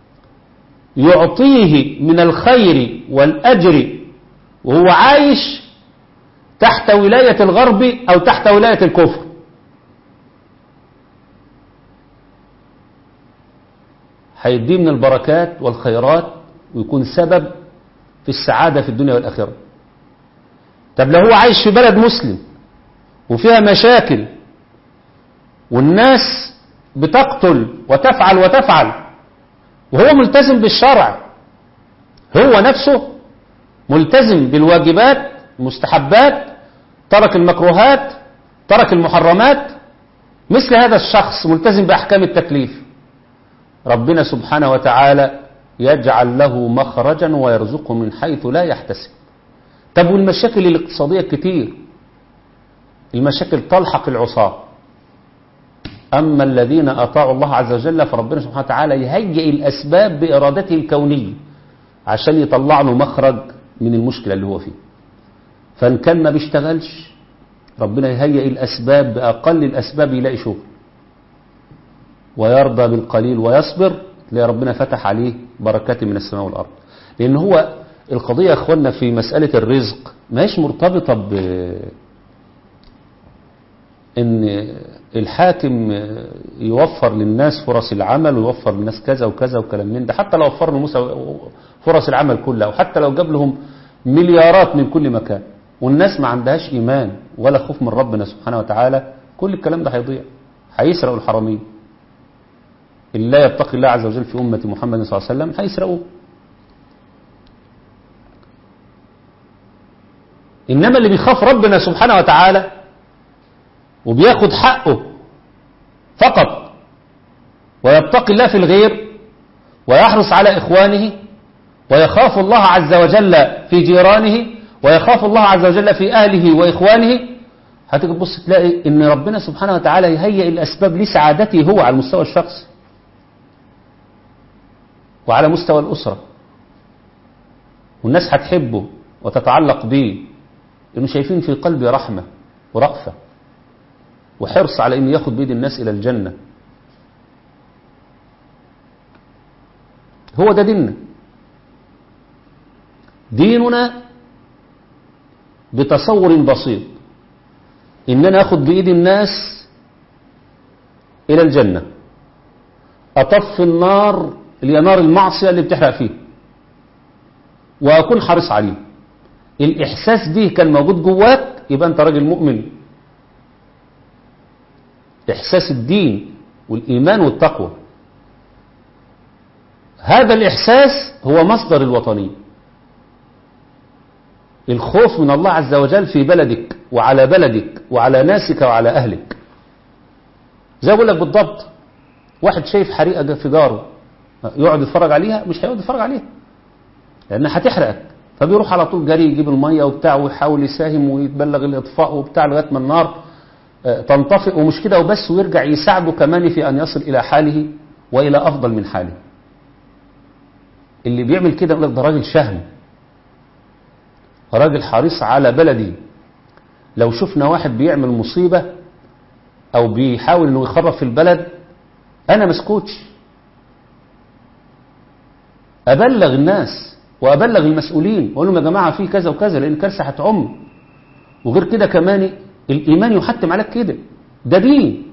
يعطيه من الخير والأجر وهو عايش تحت ولاية الغرب أو تحت ولاية الكفر هيديه من البركات والخيرات ويكون سبب في السعادة في الدنيا والآخرة طب لو هو عايش في بلد مسلم وفيها مشاكل والناس بتقتل وتفعل وتفعل وهو ملتزم بالشرع هو نفسه ملتزم بالواجبات المستحبات ترك المكروهات ترك المحرمات 100% مثل هذا الشخص ملتزم بأحكام التكليف ربنا سبحانه وتعالى يجعل له مخرجا ويرزقه من حيث لا يحتسب طب والمشاكل الاقتصادية كتير المشاكل تلحق العصاة أما الذين أطاعوا الله عز وجل فربنا سبحانه وتعالى يهيئ الأسباب بإرادته الكونية عشان يطلع له مخرج من المشكلة اللي هو فيه فإن كان ما بيشتغلش ربنا يهيئ الأسباب بأقل الأسباب يلاقي شغل ويرضى بالقليل ويصبر تلاقي ربنا فتح عليه بركات من السماء والأرض لأن هو القضية يا أخوانا في مسألة الرزق ماهيش مرتبطة ب ان الحاكم يوفر للناس فرص العمل ويوفر للناس كذا وكذا وكلام من ده حتى لو وفر لهم فرص العمل كلها وحتى لو جاب لهم مليارات من كل مكان والناس ما عندهاش ايمان ولا خوف من ربنا سبحانه وتعالى كل الكلام ده هيضيع هيسرقوا الحرامين اللي لا يتقي الله عز وجل في أمة محمد صلى الله عليه وسلم هيسرقوه إنما اللي بيخاف ربنا سبحانه وتعالى وبياخد حقه فقط ويتقي الله في الغير ويحرص على إخوانه ويخاف الله عز وجل في جيرانه ويخاف الله عز وجل في أهله وإخوانه هتيجي تبص تلاقي ان ربنا سبحانه وتعالى يهيئ الأسباب لسعادته هو على المستوى الشخصي وعلى مستوى الأسرة والناس هتحبه وتتعلق به لأنه شايفين في قلبه رحمة ورأفة وحرص على أن ياخد بيد الناس إلى الجنة هو ده ديننا ديننا بتصور بسيط إن أنا أخد بإيد الناس إلى الجنة أطفي النار اللي هي نار المعصية اللي بتحرق فيه وأكون حريص عليه الإحساس به كان موجود جواك يبقى أنت راجل مؤمن إحساس الدين والإيمان والتقوى هذا الإحساس هو مصدر الوطنية الخوف من الله عز وجل في بلدك وعلى بلدك وعلى ناسك وعلى أهلك زي أقول لك بالضبط واحد شايف حريقة في جاره يقعد يتفرج عليها مش هيقعد يتفرج عليها لأنها هتحرقك فبيروح على طول جري يجيب المية وبتاع ويحاول يساهم ويتبلغ الإطفاء وبتاع لغاية ما النار تنطفئ ومش كده وبس ويرجع يساعده كمان في أن يصل إلى حاله وإلى أفضل من حاله اللي بيعمل كده يقول لك ده راجل شهم راجل حريص على بلدي لو شفنا واحد بيعمل مصيبة أو بيحاول أنه يخرب في البلد أنا مسكوتش أبلغ الناس وأبلغ المسؤولين وأقول لهم يا جماعة في كذا وكذا لأن الكارثة هتعم وغير كده كمان الإيمان يحتم عليك كده ده دين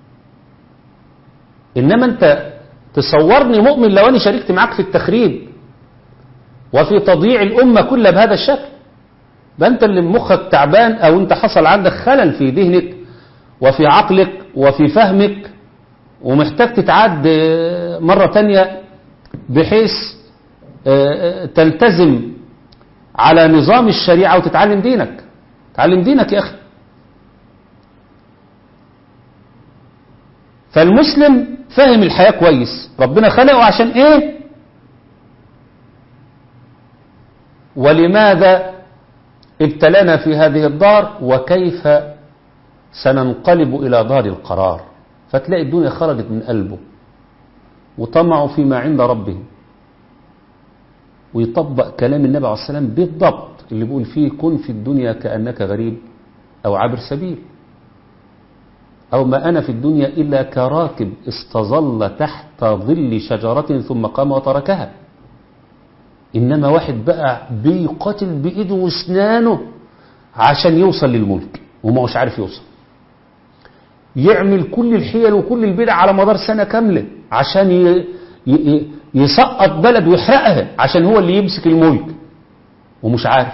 إنما أنت تصورني مؤمن لو أنا شاركت معاك في التخريب وفي تضييع الأمة كلها بهذا الشكل ده أنت اللي مخك تعبان أو أنت حصل عندك خلل في ذهنك وفي عقلك وفي فهمك ومحتاج تتعاد مرة تانية بحيث تلتزم على نظام الشريعة وتتعلم دينك تعلم دينك يا أخي فالمسلم فهم الحياة كويس ربنا خلقه عشان ايه ولماذا ابتلنا في هذه الدار وكيف سننقلب إلى دار القرار فتلاقي الدنيا خرجت من قلبه وطمعوا فيما عند ربه ويطبق كلام النبي عليه السلام بالضبط اللي بيقول فيه كن في الدنيا كأنك غريب أو عابر سبيل أو ما أنا في الدنيا إلا كراكب استظل تحت ظل شجرة ثم قام وتركها إنما واحد بقى بيقاتل بإيده واسنانه عشان يوصل للملك وما هوش عارف يوصل يعمل كل الحيل وكل البدع على مدار سنة كاملة عشان ي... ي... يسقط بلد ويحرقها عشان هو اللي يمسك الملك ومش عارف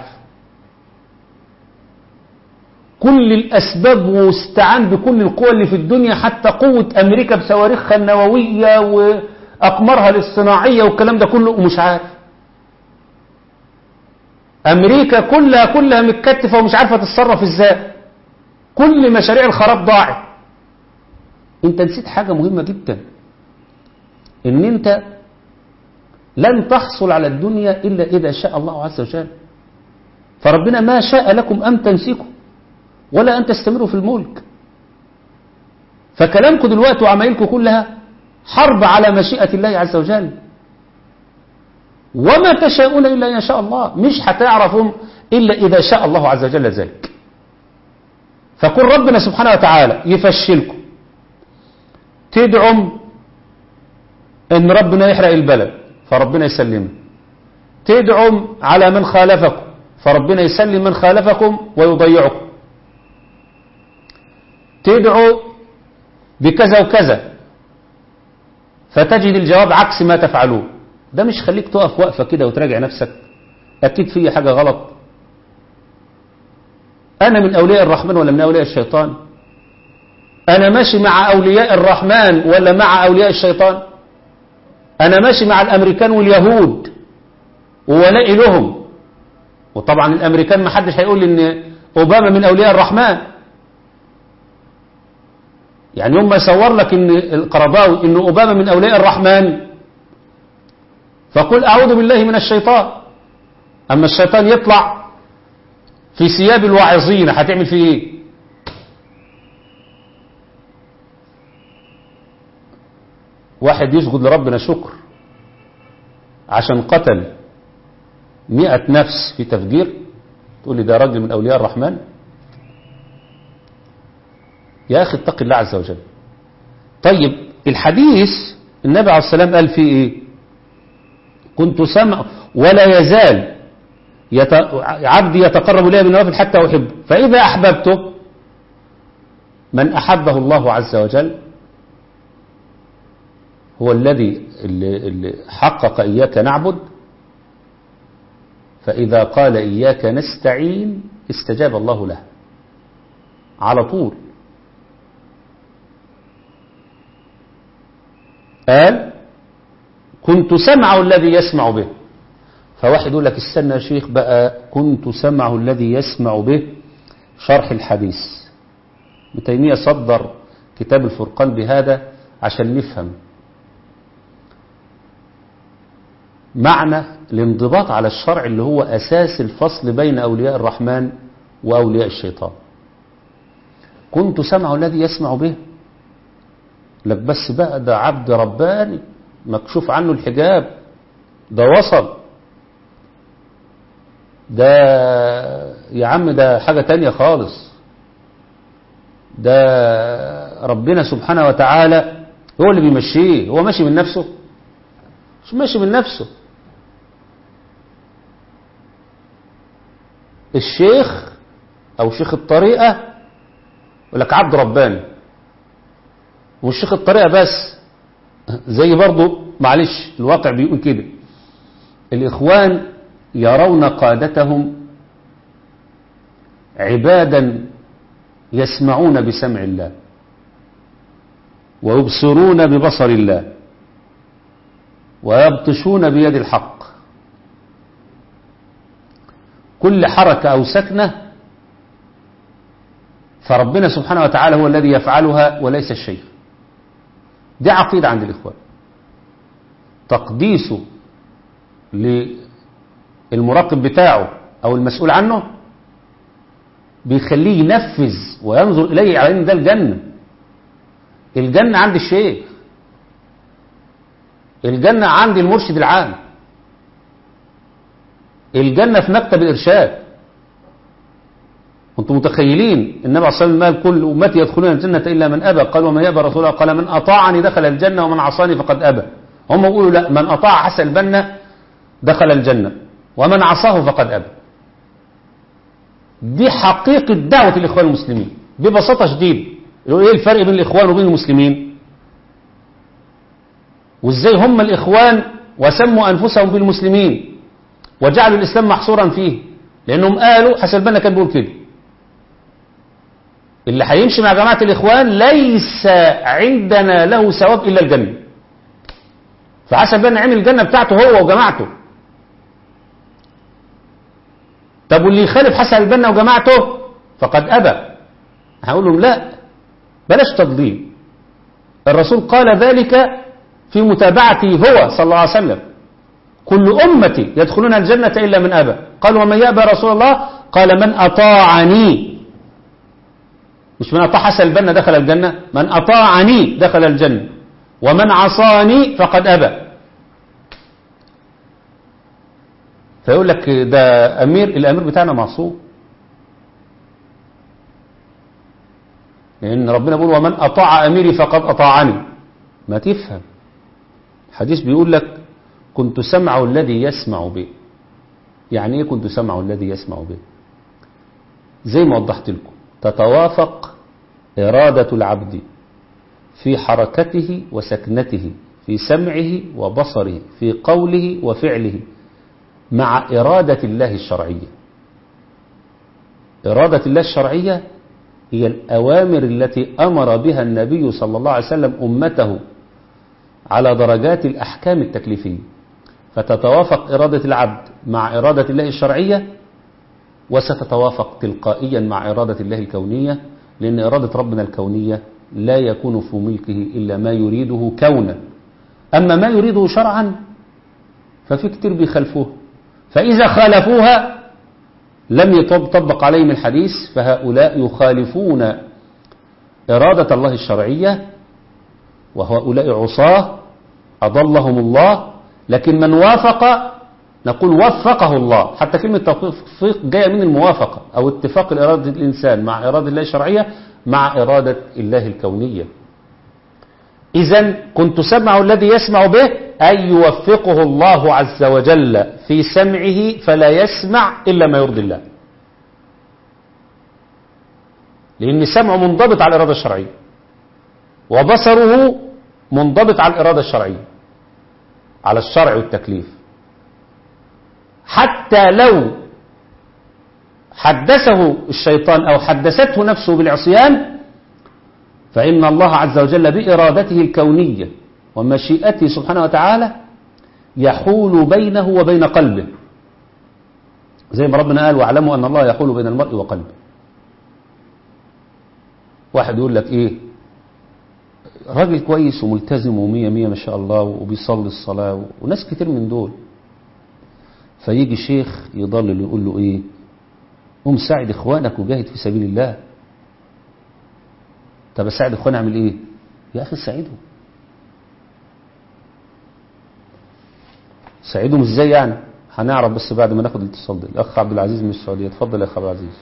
كل الأسباب واستعان بكل القوى اللي في الدنيا حتى قوة أمريكا بصواريخها النووية وأقمارها الاصطناعية والكلام ده كله ومش عارف أمريكا كلها كلها متكتفة ومش عارفة تتصرف إزاي كل مشاريع الخراب ضاعت انت نسيت حاجة مهمة جدا ان انت لن تحصل على الدنيا إلا إذا شاء الله عز وجل فربنا ما شاء لكم أن تنسكوا ولا أن تستمروا في الملك فكلامكم دلوقتي وعمايلكم كلها حرب على مشيئة الله عز وجل وما تشاءون إلا إن شاء الله مش هتعرفهم إلا إذا شاء الله عز وجل ذلك فكل ربنا سبحانه وتعالى يفشلكم تدعم ان ربنا يحرق البلد فربنا يسلمه تدعم على من خالفكم فربنا يسلم من خالفكم ويضيعكم تدعو بكذا وكذا فتجد الجواب عكس ما تفعلون ده مش خليك تقف وقفة كده وتراجع نفسك أكيد في حاجة غلط أنا من أولياء الرحمن ولا من أولياء الشيطان أنا ماشي مع أولياء الرحمن ولا مع أولياء الشيطان أنا ماشي مع الأمريكان واليهود وولائي لهم وطبعا الأمريكان ما حدش هيقول إن أوباما من أولياء الرحمن يعني يوم ما يصور لك إن القرضاوي إن أوباما من أولياء الرحمن فقل أعوذ بالله من الشيطان أما الشيطان يطلع في ثياب الواعظين هتعمل فيه إيه واحد يسجد لربنا شكر عشان قتل مئة نفس في تفجير تقول لي ده راجل من أولياء الرحمن يا أخي اتق الله عز وجل طيب الحديث النبي عليه السلام قال فيه إيه كنت سمع ولا يزال يت... عبدي يتقرب إلي بالنوافل حتى أحبه فإذا أحببته من أحبه الله عز وجل هو الذي اللي, اللي حقق إياك نعبد فإذا قال إياك نستعين استجاب الله له على طول قال كنت سمعه الذي يسمع به فواحد يقول لك استنى يا شيخ بقى كنت سمعه الذي يسمع به شرح الحديث ابن تيمية صدر كتاب الفرقان بهذا عشان نفهم معنى الانضباط على الشرع اللي هو أساس الفصل بين أولياء الرحمن وأولياء الشيطان كنت سمعه الذي يسمع به لك بس بقى ده عبد رباني مكشوف عنه الحجاب ده وصل ده يا عم ده حاجة تانية خالص ده ربنا سبحانه وتعالى هو اللي بيمشيه هو ماشي من نفسه مش ماشي من نفسه الشيخ او شيخ الطريقة يقول لك عبد رباني ومش شيخ الطريقة بس زي برضو معلش الواقع بيقول كده الإخوان يرون قادتهم عبادا يسمعون بسمع الله ويبصرون ببصر الله ويبطشون بيد الحق كل حركة أو سكنة فربنا سبحانه وتعالى هو الذي يفعلها وليس الشيخ دي عقيدة عند الإخوان تقديسه للمراقب بتاعه أو المسؤول عنه بيخليه ينفذ وينظر إليه على أن ده الجنة الجنة عند الشيخ الجنة عند المرشد العام الجنة في مكتب الإرشاد كنتم متخيلين النبي صلى الله عليه وسلم قال كل أمتي يدخلون الجنة إلا من أبى قال ومن يأبى رسول الله قال من أطاعني دخل الجنة ومن عصاني فقد أبى هم يقولوا لا من أطاع حسن البنا دخل الجنة ومن عصاه فقد أبى دي حقيقة دعوة الإخوان المسلمين ببساطة شديدة ايه الفرق بين الإخوان وبين المسلمين وازاي هم الإخوان وسموا أنفسهم بالمسلمين وجعلوا الإسلام محصورا فيه لأنهم قالوا حسن البنا كان بيقول كده اللي هيمشي مع جماعة الإخوان ليس عندنا له ثواب إلا الجنة فحسن البنا عمل الجنة بتاعته هو وجماعته طب واللي يخالف حسن البنا وجماعته فقد أبى هقول لهم لا بلاش تضليل الرسول قال ذلك في متابعته هو صلى الله عليه وسلم كل أمتي يدخلون الجنة إلا من أبى قال ومن يأبى رسول الله قال من أطاعني مش من أطاع حسن البنا دخل الجنة من أطاعني دخل الجنة ومن عصاني فقد أبى فيقول لك ده أمير الأمير بتاعنا معصوم لأن ربنا بيقول ومن أطاع أميري فقد أطاعني ما تفهم الحديث بيقول لك كنت سمعه الذي يسمع به يعني ايه كنت سمعه الذي يسمع به زي ما وضحت لكم تتوافق إرادة العبد في حركته وسكنته في سمعه وبصره في قوله وفعله مع إرادة الله الشرعية إرادة الله الشرعية هي الأوامر التي أمر بها النبي صلى الله عليه وسلم أمته على درجات الأحكام التكليفية فتتوافق إرادة العبد مع إرادة الله الشرعية وستتوافق تلقائيا مع إرادة الله الكونية لأن إرادة ربنا الكونية لا يكون في ملكه إلا ما يريده كونا أما ما يريده شرعا ففي كتير بيخلفوه فإذا خالفوها لم يطبق عليهم الحديث فهؤلاء يخالفون إرادة الله الشرعية وهؤلاء عصاه أضلهم الله لكن من وافق نقول وفقه الله حتى كلمة توفيق جاية من الموافقة أو اتفاق إرادة الإنسان مع إرادة الله الشرعية مع إرادة الله الكونية إذا كنت سمع الذي يسمع به أي يوفقه الله عز وجل في سمعه فلا يسمع إلا ما يرضي الله لأن سمعه منضبط على الإرادة الشرعية وبصره منضبط على الإرادة الشرعية على الشرع والتكليف حتى لو حدثه الشيطان أو حدثته نفسه بالعصيان فإن الله عز وجل بإرادته الكونية ومشيئته سبحانه وتعالى يحول بينه وبين قلبه زي ما ربنا قال واعلموا أن الله يحول بين المرء وقلبه واحد يقول لك إيه راجل كويس وملتزم ومية مية ما شاء الله وبيصلي الصلاة وناس كتير من دول فيجي شيخ يضلل يقول له ايه قوم ساعد اخوانك وجاهد في سبيل الله طب اساعد اخواني اعمل ايه يا اخي ساعدهم ساعدهم ازاي يعني هنعرف بس بعد ما ناخد الاتصال ده الاخ عبد العزيز من السعوديه اتفضل يا اخ عبد العزيز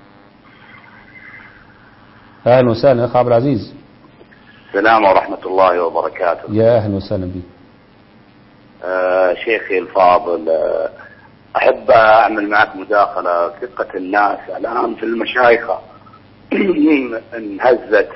اهلا وسهلا يا اخ عبد العزيز السلام ورحمة الله وبركاته يا اهلا وسهلا بك آه شيخي الفاضل آه أحب أعمل معك مداخلة ثقة الناس الآن في المشايخة انهزت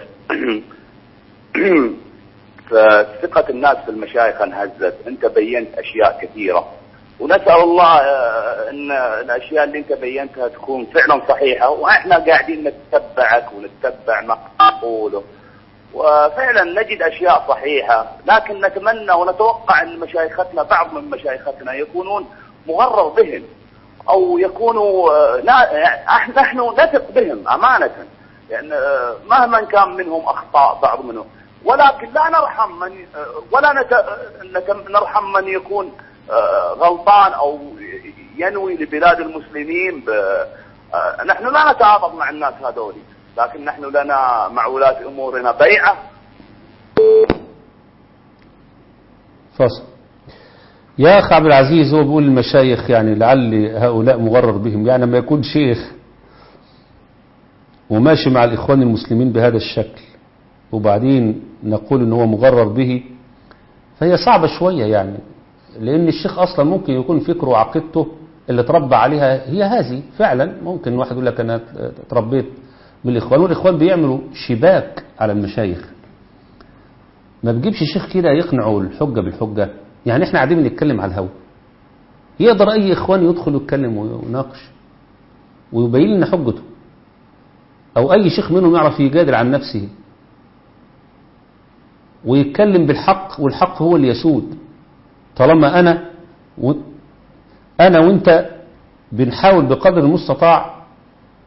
فثقة الناس في المشايخ انهزت أنت بينت أشياء كثيرة ونسأل الله آه أن الأشياء اللي أنت بينتها تكون فعلا صحيحة وإحنا قاعدين نتبعك ونتبع ما تقوله وفعلا نجد أشياء صحيحة لكن نتمنى ونتوقع أن مشايختنا بعض من مشايختنا يكونون مغرر بهم أو يكونوا نحن نثق بهم أمانة لأن مهما كان منهم أخطاء بعض منهم ولكن لا نرحم من ولا نرحم من يكون غلطان أو ينوي لبلاد المسلمين نحن لا نتعاطف مع الناس هذول لكن نحن لنا مع ولاة أمورنا بيعة فصل يا أخ عبد العزيز هو بيقول المشايخ يعني لعل هؤلاء مغرر بهم يعني لما يكون شيخ وماشي مع الإخوان المسلمين بهذا الشكل وبعدين نقول ان هو مغرر به فهي صعبة شوية يعني لأن الشيخ أصلا ممكن يكون فكره وعقيدته اللي تربى عليها هي هذه فعلا ممكن واحد يقول لك أنا تربيت بالإخوان والإخوان بيعملوا شباك على المشايخ ما بجيبش شيخ كده يقنعوا الحجة بالحجة يعني احنا قاعدين بنتكلم على الهوا يقدر أي إخوان يدخل ويتكلم ويناقش ويبين لنا حجته أو أي شيخ منهم يعرف يجادل عن نفسه ويتكلم بالحق والحق هو اللي يسود طالما أنا و... أنا وأنت بنحاول بقدر المستطاع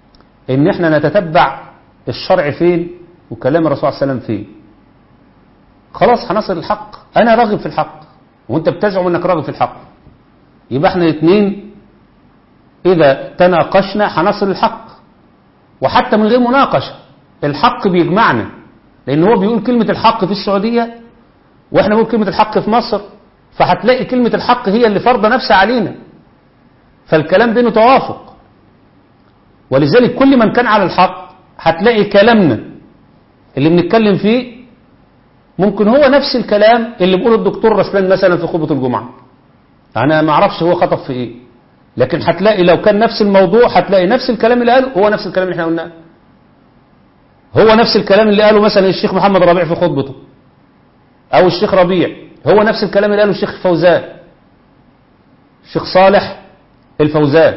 ان احنا نتتبع الشرع فين وكلام الرسول صلى الله عليه وسلم فين خلاص هنصل الحق انا راغب في الحق وانت بتزعم انك راغب في الحق يبقى احنا الاثنين اذا تناقشنا هنصل الحق وحتى من غير مناقشه الحق بيجمعنا لان هو بيقول كلمه الحق في السعوديه واحنا بنقول كلمه الحق في مصر فهتلاقي كلمه الحق هي اللي فرض نفسها علينا فالكلام بينه توافق ولذلك كل من كان على الحق هتلاقي كلامنا اللي بنتكلم فيه ممكن هو نفس الكلام اللي بيقوله الدكتور رسلان مثلا في خطبة الجمعة انا ما اعرفش هو خطب في ايه لكن هتلاقي لو كان نفس الموضوع هتلاقي نفس الكلام اللي قاله هو نفس الكلام اللي احنا قلناه هو نفس الكلام اللي قاله مثلا الشيخ محمد ربيع في خطبته او الشيخ ربيع هو نفس الكلام اللي قاله الشيخ فوزان الشيخ صالح الفوزان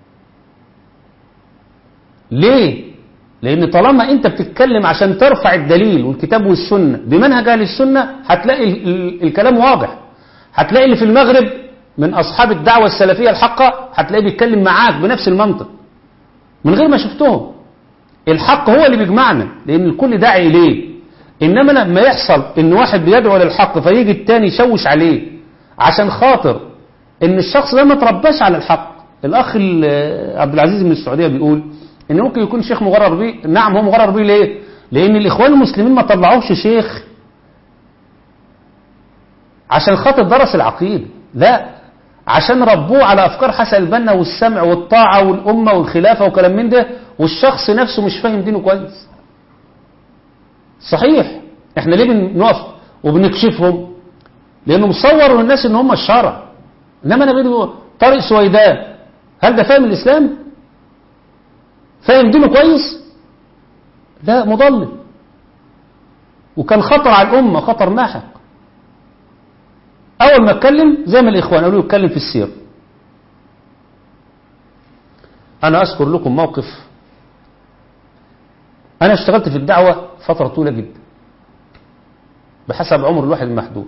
ليه لان طالما انت بتتكلم عشان ترفع الدليل والكتاب والسنه بمنهج اهل السنه هتلاقي ال ال الكلام واضح هتلاقي اللي في المغرب من اصحاب الدعوه السلفيه الحقه هتلاقيه بيتكلم معاك بنفس المنطق من غير ما شفتهم الحق هو اللي بيجمعنا لان الكل داعي اليه انما لما يحصل ان واحد بيدعو للحق فيجي التاني يشوش عليه عشان خاطر ان الشخص ده ما ترباش على الحق الاخ عبد العزيز من السعوديه بيقول ان ممكن يكون شيخ مغرر بيه نعم هو مغرر بيه ليه لان الاخوان المسلمين ما طلعوش شيخ عشان خاطر درس العقيده لا عشان ربوه على افكار حسن البنا والسمع والطاعه والامه والخلافه وكلام من ده والشخص نفسه مش فاهم دينه كويس صحيح احنا ليه بنقف وبنكشفهم لانه مصور للناس ان هم الشرع انما انا بدي طارق سويدان هل ده فاهم الاسلام فاهم دينه كويس لا مضلل وكان خطر على الامه خطر ماحق اول ما اتكلم زي ما الاخوان قالوا اتكلم في السير انا اذكر لكم موقف انا اشتغلت في الدعوه فتره طويله جدا بحسب عمر الواحد المحدود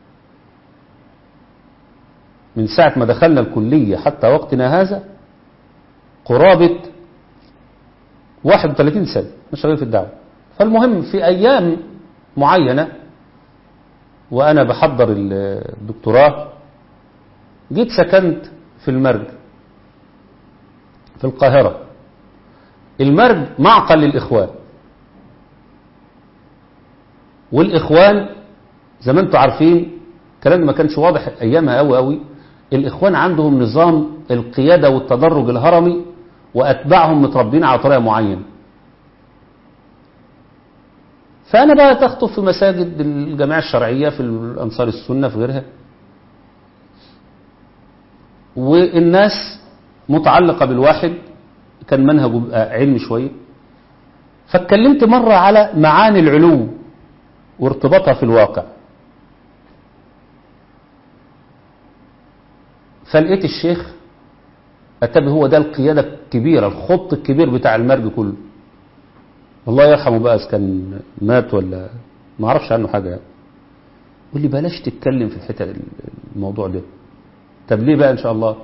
من ساعة ما دخلنا الكلية حتى وقتنا هذا قرابة 31 سنة مش شغال في الدعوة فالمهم في أيام معينة وأنا بحضر الدكتوراه جيت سكنت في المرج في القاهرة المرج معقل للإخوان والإخوان زي ما انتم عارفين الكلام ما كانش واضح أيامها قوي قوي الإخوان عندهم نظام القيادة والتدرج الهرمي وأتباعهم متربين على طريقة معينة فأنا بقى تخطب في مساجد الجماعة الشرعية في الأنصار السنة في غيرها والناس متعلقة بالواحد كان منهجه علمي شوية فاتكلمت مرة على معاني العلو وارتباطها في الواقع فلقيت الشيخ أتبه هو ده القيادة الكبيرة الخط الكبير بتاع المرج كله الله يرحمه بقى إذا كان مات ولا ما اعرفش عنه حاجة يعني يقول لي بلاش تتكلم في الحتة الموضوع ده طب ليه بقى إن شاء الله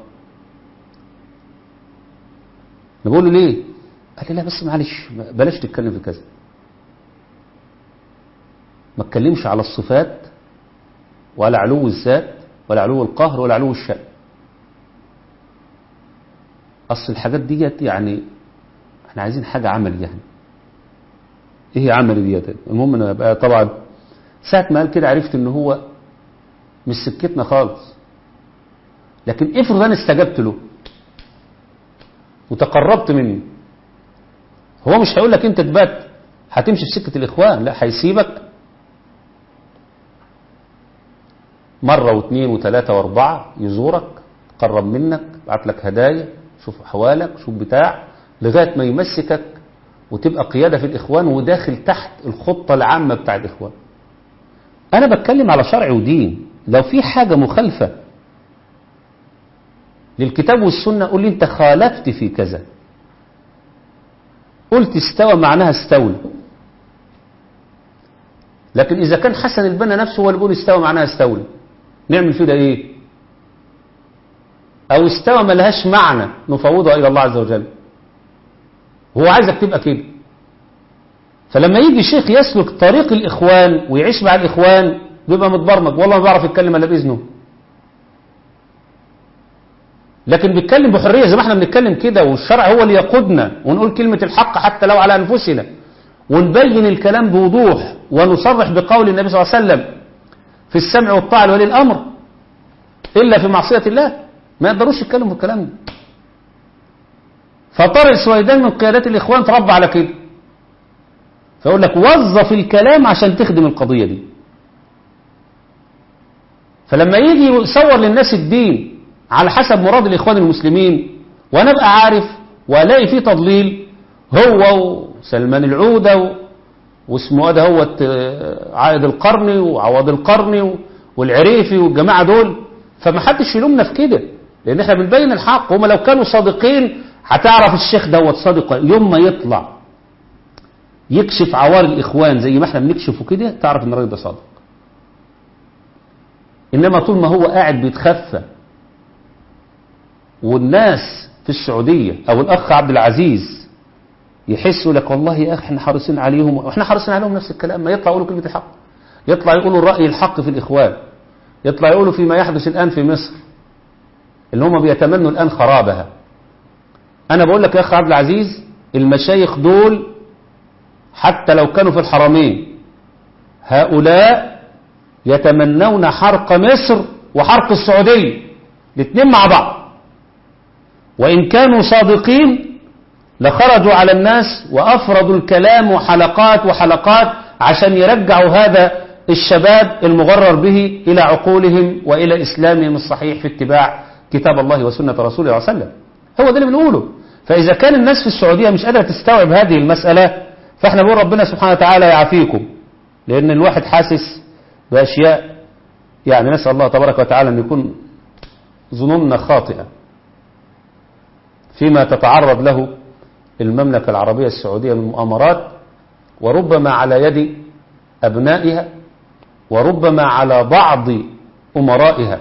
أنا بقول له ليه قال لي لا بس معلش بلاش تتكلم في كذا ما تكلمش على الصفات ولا علو الذات ولا علو القهر ولا علو الشأن أصل الحاجات ديت يعني احنا عايزين حاجة عمل يعني ايه هي عمل ديت المهم انا بقى طبعا ساعة ما قال كده عرفت ان هو مش سكتنا خالص لكن افرض انا استجبت له وتقربت منه هو مش هيقول لك انت تبات هتمشي في سكة الاخوان لا هيسيبك مرة واثنين وثلاثة واربعة يزورك قرب منك بعت لك هدايا شوف احوالك شوف بتاع لغاية ما يمسكك وتبقى قيادة في الإخوان وداخل تحت الخطة العامة بتاع الإخوان أنا بتكلم على شرع ودين لو في حاجة مخالفة للكتاب والسنة قول لي أنت خالفت في كذا قلت استوى معناها استولى لكن إذا كان حسن البنا نفسه هو اللي بيقول استوى معناها استولى نعمل فيه ده إيه أو استوى ما لهاش معنى نفوضها إلى الله عز وجل هو عايزك تبقى كده فلما يجي شيخ يسلك طريق الإخوان ويعيش مع الإخوان بيبقى متبرمج والله ما بيعرف يتكلم إلا بإذنه لكن بيتكلم بحرية زي ما احنا بنتكلم كده والشرع هو اللي يقودنا ونقول كلمة الحق حتى لو على أنفسنا ونبين الكلام بوضوح ونصرح بقول النبي صلى الله عليه وسلم في السمع والطاعة لولي الأمر إلا في معصية الله ما يقدروش يتكلموا في الكلام ده فطارق السويدان من قيادات الإخوان تربى على كده فيقول لك وظف الكلام عشان تخدم القضية دي فلما يجي يصور للناس الدين على حسب مراد الإخوان المسلمين وأنا أبقى عارف وألاقي فيه تضليل هو وسلمان العودة واسمه ده هو عائد القرني وعوض القرني والعريفي والجماعة دول فما حدش يلومنا في كده لأن احنا بنبين الحق هم لو كانوا صادقين هتعرف الشيخ دوت صادق يوم ما يطلع يكشف عوار الإخوان زي ما احنا بنكشفه كده تعرف ان الراجل ده صادق إنما طول ما هو قاعد بيتخفى والناس في السعودية أو الأخ عبد العزيز يحسوا لك والله يا أخي احنا حريصين عليهم واحنا حريصين عليهم نفس الكلام ما يطلع يقولوا كلمة الحق يطلع يقولوا الرأي الحق في الإخوان يطلع يقولوا فيما يحدث الآن في مصر اللي هم بيتمنوا الآن خرابها أنا بقول لك يا أخ عبد العزيز المشايخ دول حتى لو كانوا في الحرمين هؤلاء يتمنون حرق مصر وحرق السعودية الاثنين مع بعض وإن كانوا صادقين لخرجوا على الناس وأفرضوا الكلام وحلقات وحلقات عشان يرجعوا هذا الشباب المغرر به إلى عقولهم وإلى إسلامهم الصحيح في اتباع كتاب الله وسنة رسوله صلى الله عليه وسلم هو ده اللي بنقوله فإذا كان الناس في السعودية مش قادرة تستوعب هذه المسألة فإحنا بنقول ربنا سبحانه وتعالى يعافيكم لأن الواحد حاسس بأشياء يعني نسأل الله تبارك وتعالى أن يكون ظنوننا خاطئة فيما تتعرض له المملكة العربية السعودية من مؤامرات وربما على يد أبنائها وربما على بعض أمرائها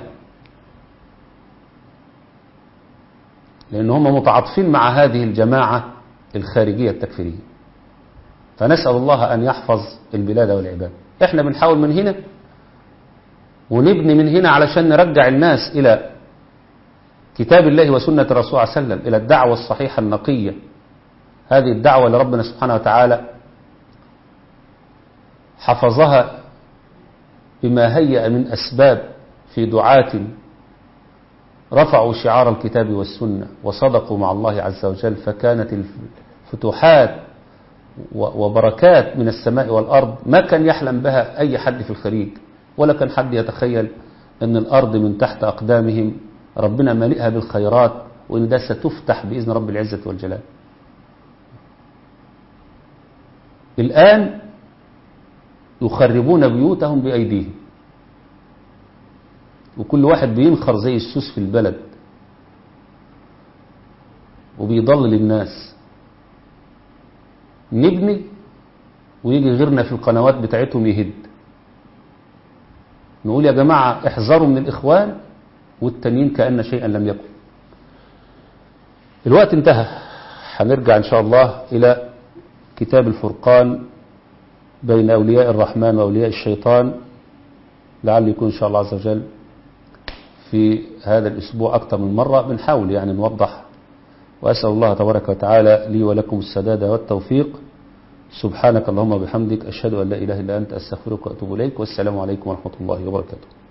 لأن هم متعاطفين مع هذه الجماعة الخارجية التكفيرية فنسأل الله أن يحفظ البلاد والعباد احنا بنحاول من هنا ونبني من هنا علشان نرجع الناس إلى كتاب الله وسنة الرسول صلى الله عليه وسلم إلى الدعوة الصحيحة النقية هذه الدعوة لربنا سبحانه وتعالى حفظها بما هيأ من أسباب في دعاة رفعوا شعار الكتاب والسنة وصدقوا مع الله عز وجل فكانت الفتوحات وبركات من السماء والأرض ما كان يحلم بها أي حد في الخليج ولا كان حد يتخيل أن الأرض من تحت أقدامهم ربنا ملئها بالخيرات وإن ده ستفتح بإذن رب العزة والجلال الآن يخربون بيوتهم بأيديهم وكل واحد بينخر زي السوس في البلد وبيضلل الناس نبني ويجي غيرنا في القنوات بتاعتهم يهد نقول يا جماعة احذروا من الإخوان والتانيين كأن شيئا لم يكن الوقت انتهى هنرجع إن شاء الله إلى كتاب الفرقان بين أولياء الرحمن وأولياء الشيطان لعل يكون إن شاء الله عز وجل في هذا الأسبوع أكثر من مرة بنحاول يعني نوضح وأسأل الله تبارك وتعالى لي ولكم السداد والتوفيق سبحانك اللهم وبحمدك أشهد أن لا إله إلا أنت أستغفرك وأتوب إليك والسلام عليكم ورحمة الله وبركاته